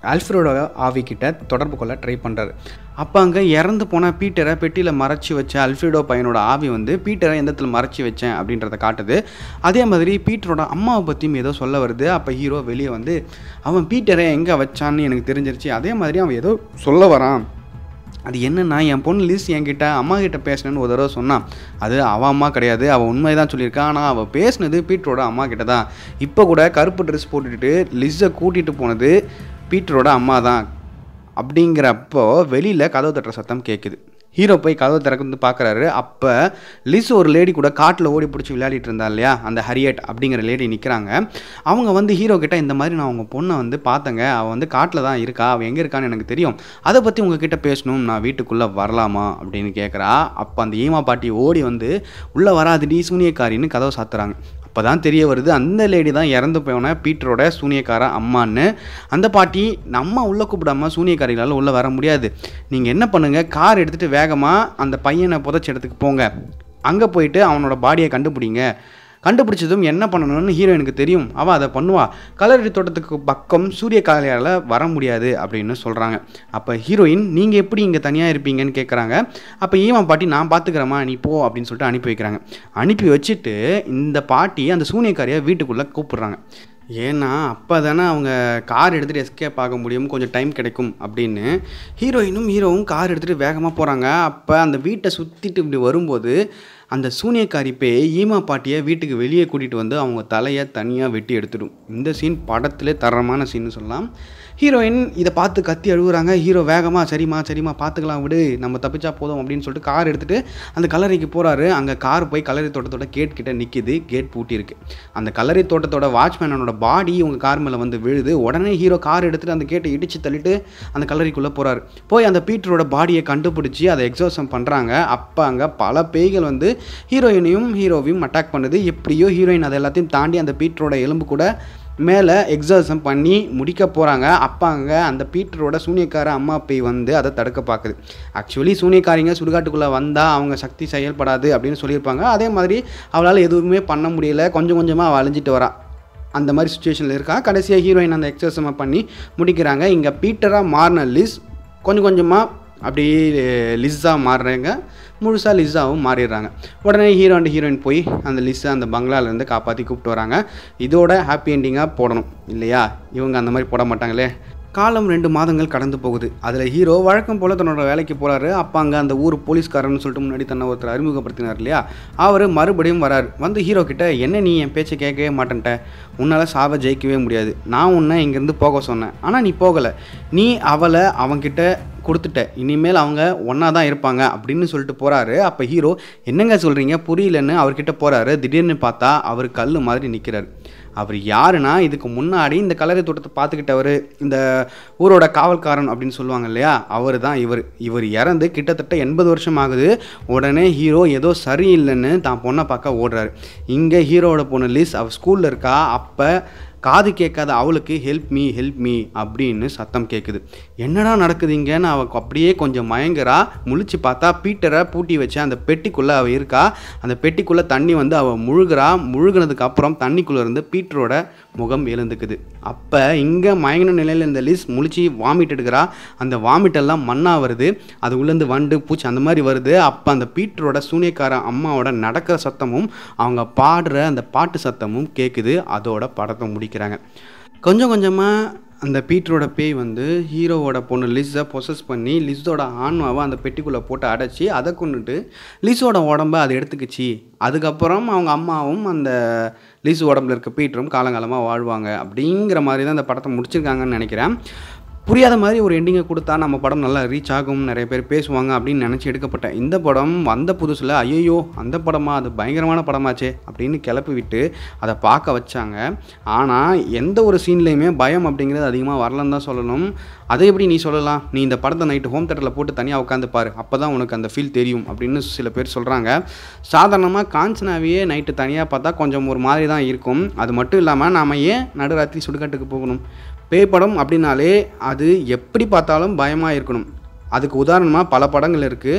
ஆல்ஃப்ரடோட ஆவிக்கிட்ட தொடர்பு கொள்ள ட்ரை பண்ணுறாரு அப்போ அங்கே இறந்து போன பீட்டரை பெட்டியில் மறைச்சி வச்ச அல்ஃப்ரிடோ பையனோட ஆவி வந்து பீட்டரை எந்த இடத்துல மறைச்சி வச்சேன் அப்படின்றத காட்டுது அதே மாதிரி பீட்டரோட அம்மாவை பற்றியும் ஏதோ சொல்ல வருது அப்போ ஹீரோ வெளியே வந்து அவன் பீட்டரை எங்கே வச்சான்னு எனக்கு தெரிஞ்சிருச்சு அதே மாதிரி அவன் ஏதோ சொல்ல வரான் அது என்னன்னா என் பொண்ணு லிஸ் என்கிட்ட அம்மா கிட்ட பேசினேன்னு ஒரு தடவை சொன்னான் அது அவள் அம்மா கிடையாது அவள் உண்மையை தான் சொல்லியிருக்கா ஆனால் அவள் பேசினது பீட்டரோட அம்மா கிட்ட தான் இப்போ கூட கருப்பு ட்ரெஸ் போட்டுட்டு லிஸ்ஸை கூட்டிகிட்டு போனது பீட்டரோட அம்மா தான் அப்படிங்கிறப்போ வெளியில் கதவு தட்டுற சத்தம் கேட்குது ஹீரோ போய் கதவை திறந்து பார்க்குறாரு அப்போ லிஸ் ஒரு லேடி கூட காட்டில் ஓடி பிடிச்சி விளையாடிட்டு இருந்தா இல்லையா அந்த ஹரியட் அப்படிங்கிற லேடி நிற்கிறாங்க அவங்க வந்து ஹீரோ கிட்ட இந்த மாதிரி நான் உங்கள் பொண்ணை வந்து பார்த்தேங்க அவள் வந்து காட்டில் தான் இருக்கா அவள் எங்கே இருக்கான்னு எனக்கு தெரியும் அதை பற்றி உங்ககிட்ட பேசணும் நான் வீட்டுக்குள்ளே வரலாமா அப்படின்னு கேட்குறா அப்போ அந்த ஈமா பாட்டி ஓடி வந்து உள்ளே வராதுடி சூனியக்காரின்னு கதவை சாத்துறாங்க அப்போ தான் தெரிய வருது அந்த லேடி தான் இறந்து போன பீட்டரோட சூனியக்கார அம்மான்னு அந்த பாட்டி நம்ம உள்ளே கூப்பிடாம சூனியக்காரிகளால் உள்ளே வர முடியாது நீங்கள் என்ன பண்ணுங்கள் கார் எடுத்துகிட்டு வேகமாக அந்த பையனை புதைச்ச இடத்துக்கு போங்க அங்கே போயிட்டு அவனோட பாடியை கண்டுபிடிங்க கண்டுபிடிச்சதும் என்ன பண்ணணும்னு ஹீரோயினுக்கு தெரியும் அவள் அதை பண்ணுவா கலரடி தோட்டத்துக்கு பக்கம் சூரிய காலையால் வர முடியாது அப்படின்னு சொல்கிறாங்க அப்போ ஹீரோயின் நீங்கள் எப்படி இங்கே தனியாக இருப்பீங்கன்னு கேட்குறாங்க அப்போ ஈவன் பாட்டி நான் பார்த்துக்கிறேம்மா நீ போ அப்படின்னு சொல்லிட்டு அனுப்பி வைக்கிறாங்க அனுப்பி வச்சுட்டு இந்த பாட்டி அந்த சூனியக்காரியை வீட்டுக்குள்ளே கூப்பிடுறாங்க ஏன்னா அப்போ தானே அவங்க கார் எடுத்துகிட்டு எஸ்கேப் ஆக முடியும் கொஞ்சம் டைம் கிடைக்கும் அப்படின்னு ஹீரோயினும் ஹீரோவும் கார் எடுத்துகிட்டு வேகமாக போகிறாங்க அப்போ அந்த வீட்டை சுற்றிட்டு இப்படி வரும்போது அந்த சூனியக்காரி பேய் ஈமா பாட்டியை வீட்டுக்கு வெளியே கூட்டிகிட்டு வந்து அவங்க தலையை தனியாக வெட்டி எடுத்துடும் இந்த சீன் படத்திலே தரமான சீன்னு சொல்லலாம் ஹீரோயின் இதை பார்த்து கத்தி அழுகுறாங்க ஹீரோ வேகமாக சரிம்மா சரிம்மா பார்த்துக்கலாம் விடு நம்ம தப்பிச்சா போதும் அப்படின்னு சொல்லிட்டு கார் எடுத்துகிட்டு அந்த கல்லறைக்கு போகிறாரு அங்கே கார் போய் கல்லறை தோட்டத்தோட கேட் கிட்ட நிற்கிது கேட் பூட்டி இருக்கு அந்த கல்லறை தோட்டத்தோட வாட்ச்மேனோட பாடி உங்கள் கார் மேலே வந்து விழுது உடனே ஹீரோ கார் எடுத்துகிட்டு அந்த கேட்டை இடித்து தள்ளிட்டு அந்த கல்லறைக்குள்ளே போகிறாரு போய் அந்த பீட்டரோட பாடியை கண்டுபிடிச்சி அதை எக்ஸாசம் பண்ணுறாங்க அப்போ அங்கே பல பேய்கள் வந்து ஹீரோயினையும் ஹீரோவையும் அட்டாக் பண்ணுது எப்படியோ ஹீரோயின் அதை எல்லாத்தையும் தாண்டி அந்த பீட்டரோட எலும்பு கூட மேலே எக்ஸாசம் பண்ணி முடிக்க போகிறாங்க அப்போ அங்கே அந்த பீட்டரோட சூனியக்கார அம்மா பேய் வந்து அதை தடுக்க பார்க்குது ஆக்சுவலி சூனியக்காரிங்க சுடுகாட்டுக்குள்ளே வந்தால் அவங்க சக்தி செயல்படாது அப்படின்னு சொல்லியிருப்பாங்க அதே மாதிரி அவளால் எதுவுமே பண்ண முடியல கொஞ்சம் கொஞ்சமாக அவள் அழிஞ்சிட்டு வரா அந்த மாதிரி சுச்சுவேஷனில் இருக்கா கடைசியாக ஹீரோயின் அந்த எக்ஸசமாக பண்ணி முடிக்கிறாங்க இங்கே பீட்டராக மாறின லிஸ் கொஞ்சம் கொஞ்சமாக அப்படியே லிஸ்ஸாக மாறுறாங்க முழுசாக லிஸ்ஸாகவும் மாறிடுறாங்க உடனே ஹீரோ அண்ட் ஹீரோயின் போய் அந்த லிஸ்ஸை அந்த பங்களாலேருந்து காப்பாற்றி கூப்பிட்டு வராங்க இதோட ஹாப்பி எண்டிங்காக போடணும் இல்லையா இவங்க அந்த மாதிரி போட மாட்டாங்களே காலம் ரெண்டு மாதங்கள் கடந்து போகுது அதில் ஹீரோ வழக்கம் போல் தன்னோட வேலைக்கு போகிறாரு அப்போ அங்கே அந்த ஊர் போலீஸ்காரன்னு சொல்லிட்டு முன்னாடி தன்னை ஒருத்தர் அறிமுகப்படுத்தினார் இல்லையா அவர் மறுபடியும் வரார் வந்து ஹீரோ கிட்ட என்ன நீ என் பேச்சை கேட்கவே மாட்டேன்ட்ட உன்னால் சாவை ஜெயிக்கவே முடியாது நான் உன்னை இங்கேருந்து போக சொன்னேன் ஆனால் நீ போகலை நீ அவளை அவன்கிட்ட கொடுத்துட்ட இனிமேல் அவங்க ஒன்றா தான் இருப்பாங்க அப்படின்னு சொல்லிட்டு போகிறாரு அப்போ ஹீரோ என்னங்க சொல்கிறீங்க புரியலன்னு அவர்கிட்ட போகிறாரு திடீர்னு பார்த்தா அவர் கல் மாதிரி நிற்கிறார் அவர் யாருன்னா இதுக்கு முன்னாடி இந்த கலரை தோட்டத்தை பார்த்துக்கிட்டவர் இந்த ஊரோட காவல்காரன் அப்படின்னு சொல்லுவாங்க இல்லையா அவர் தான் இவர் இவர் இறந்து கிட்டத்தட்ட எண்பது வருஷம் ஆகுது உடனே ஹீரோ ஏதோ சரியில்லைன்னு தான் பொண்ணை பார்க்க ஓடுறாரு இங்கே ஹீரோவோட பொண்ணு லிஸ் அவள் ஸ்கூலில் இருக்கா அப்போ காது கேட்காத அவளுக்கு ஹெல்ப் மீ ஹெல்ப் மீ அப்படின்னு சத்தம் கேட்குது என்னடா நடக்குதுங்கன்னு அவள் அப்படியே கொஞ்சம் மயங்குறா முழிச்சு பார்த்தா பீட்டரை பூட்டி வச்சு அந்த பெட்டிக்குள்ளே அவள் இருக்கா அந்த பெட்டிக்குள்ளே தண்ணி வந்து அவள் முழுகிறா முழுகினதுக்கு அப்புறம் தண்ணிக்குள்ளே இருந்து பீட்டரோட முகம் எழுந்துக்குது அப்போ இங்கே மயங்கின நிலையில் இந்த லிஸ் முழிச்சு வாமிட் எடுக்கிறா அந்த வாமிட் எல்லாம் மண்ணாக வருது அது உள்ளேருந்து வண்டு பூச்சி அந்த மாதிரி வருது அப்போ அந்த பீட்டரோட சூனியக்கார அம்மாவோட நடக்கிற சத்தமும் அவங்க பாடுற அந்த பாட்டு சத்தமும் கேட்குது அதோட படத்தை முடிக்கிறாங்க கொஞ்சம் கொஞ்சமாக அந்த பீட்டரோட பேய் வந்து ஹீரோவோட பொண்ணு லிஸ்ஸை பொசஸ் பண்ணி லிஸ்ஸோட ஆன்மாவை அந்த பெட்டிக்குள்ளே போட்டு அடைச்சி அதை கொண்டுட்டு லிஸ்ஸோட உடம்ப அதை எடுத்துக்கிச்சு அதுக்கப்புறம் அவங்க அம்மாவும் அந்த லிஸ் உடம்புல இருக்க பீட்டரும் காலங்காலமாக வாழ்வாங்க அப்படிங்கிற மாதிரி தான் அந்த படத்தை முடிச்சிருக்காங்கன்னு நினைக்கிறேன் புரியாத மாதிரி ஒரு எண்டிங்கை கொடுத்தா நம்ம படம் நல்லா ரீச் ஆகும் நிறைய பேர் பேசுவாங்க அப்படின்னு நினச்சி எடுக்கப்பட்ட இந்த படம் வந்த புதுசில் ஐயோ அந்த படமா அது பயங்கரமான படமாச்சே அப்படின்னு கிளப்பி விட்டு அதை பார்க்க வச்சாங்க ஆனால் எந்த ஒரு சீன்லேயுமே பயம் அப்படிங்கிறது அதிகமாக வரலன்னு தான் சொல்லணும் அதை எப்படி நீ சொல்லலாம் நீ இந்த படத்தை நைட்டு ஹோம் தேட்டரில் போட்டு தனியாக உட்காந்து பாரு அப்போ தான் உனக்கு அந்த ஃபீல் தெரியும் அப்படின்னு சில பேர் சொல்கிறாங்க சாதாரணமாக காஞ்சனாவையே நைட்டு தனியாக பார்த்தா கொஞ்சம் ஒரு மாதிரி தான் இருக்கும் அது மட்டும் இல்லாமல் நாம் ஏன் நடுராத்திரி சுடுகாட்டுக்கு போகணும் பேய் படம் அப்படின்னாலே அது எப்படி பார்த்தாலும் பயமாக இருக்கணும் அதுக்கு உதாரணமாக பல படங்கள் இருக்குது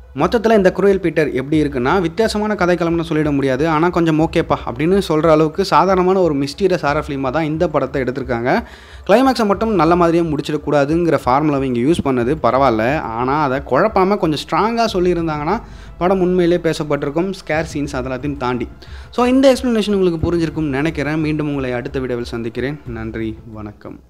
மொத்தத்தில் இந்த குரூயல் பீட்டர் எப்படி இருக்குன்னா வித்தியாசமான கதைக்களம்னு சொல்லிட முடியாது ஆனால் கொஞ்சம் ஓகேப்பா அப்படின்னு சொல்கிற அளவுக்கு சாதாரணமான ஒரு மிஸ்டீரியஸ் ஆர ஃபிலிமாக தான் இந்த படத்தை எடுத்திருக்காங்க கிளைமேக்ஸை மட்டும் நல்ல மாதிரியே முடிச்சிடக்கூடாதுங்கிற ஃபார்முலாவை இங்கே யூஸ் பண்ணது பரவாயில்ல ஆனால் அதை குழப்பாமல் கொஞ்சம் ஸ்ட்ராங்காக சொல்லியிருந்தாங்கன்னா படம் உண்மையிலே பேசப்பட்டிருக்கும் ஸ்கேர் சீன்ஸ் அதெல்லாத்தையும் தாண்டி ஸோ இந்த எக்ஸ்ப்ளனேஷன் உங்களுக்கு புரிஞ்சிருக்கும்னு நினைக்கிறேன் மீண்டும் உங்களை அடுத்த வீடியோவில் சந்திக்கிறேன் நன்றி வணக்கம்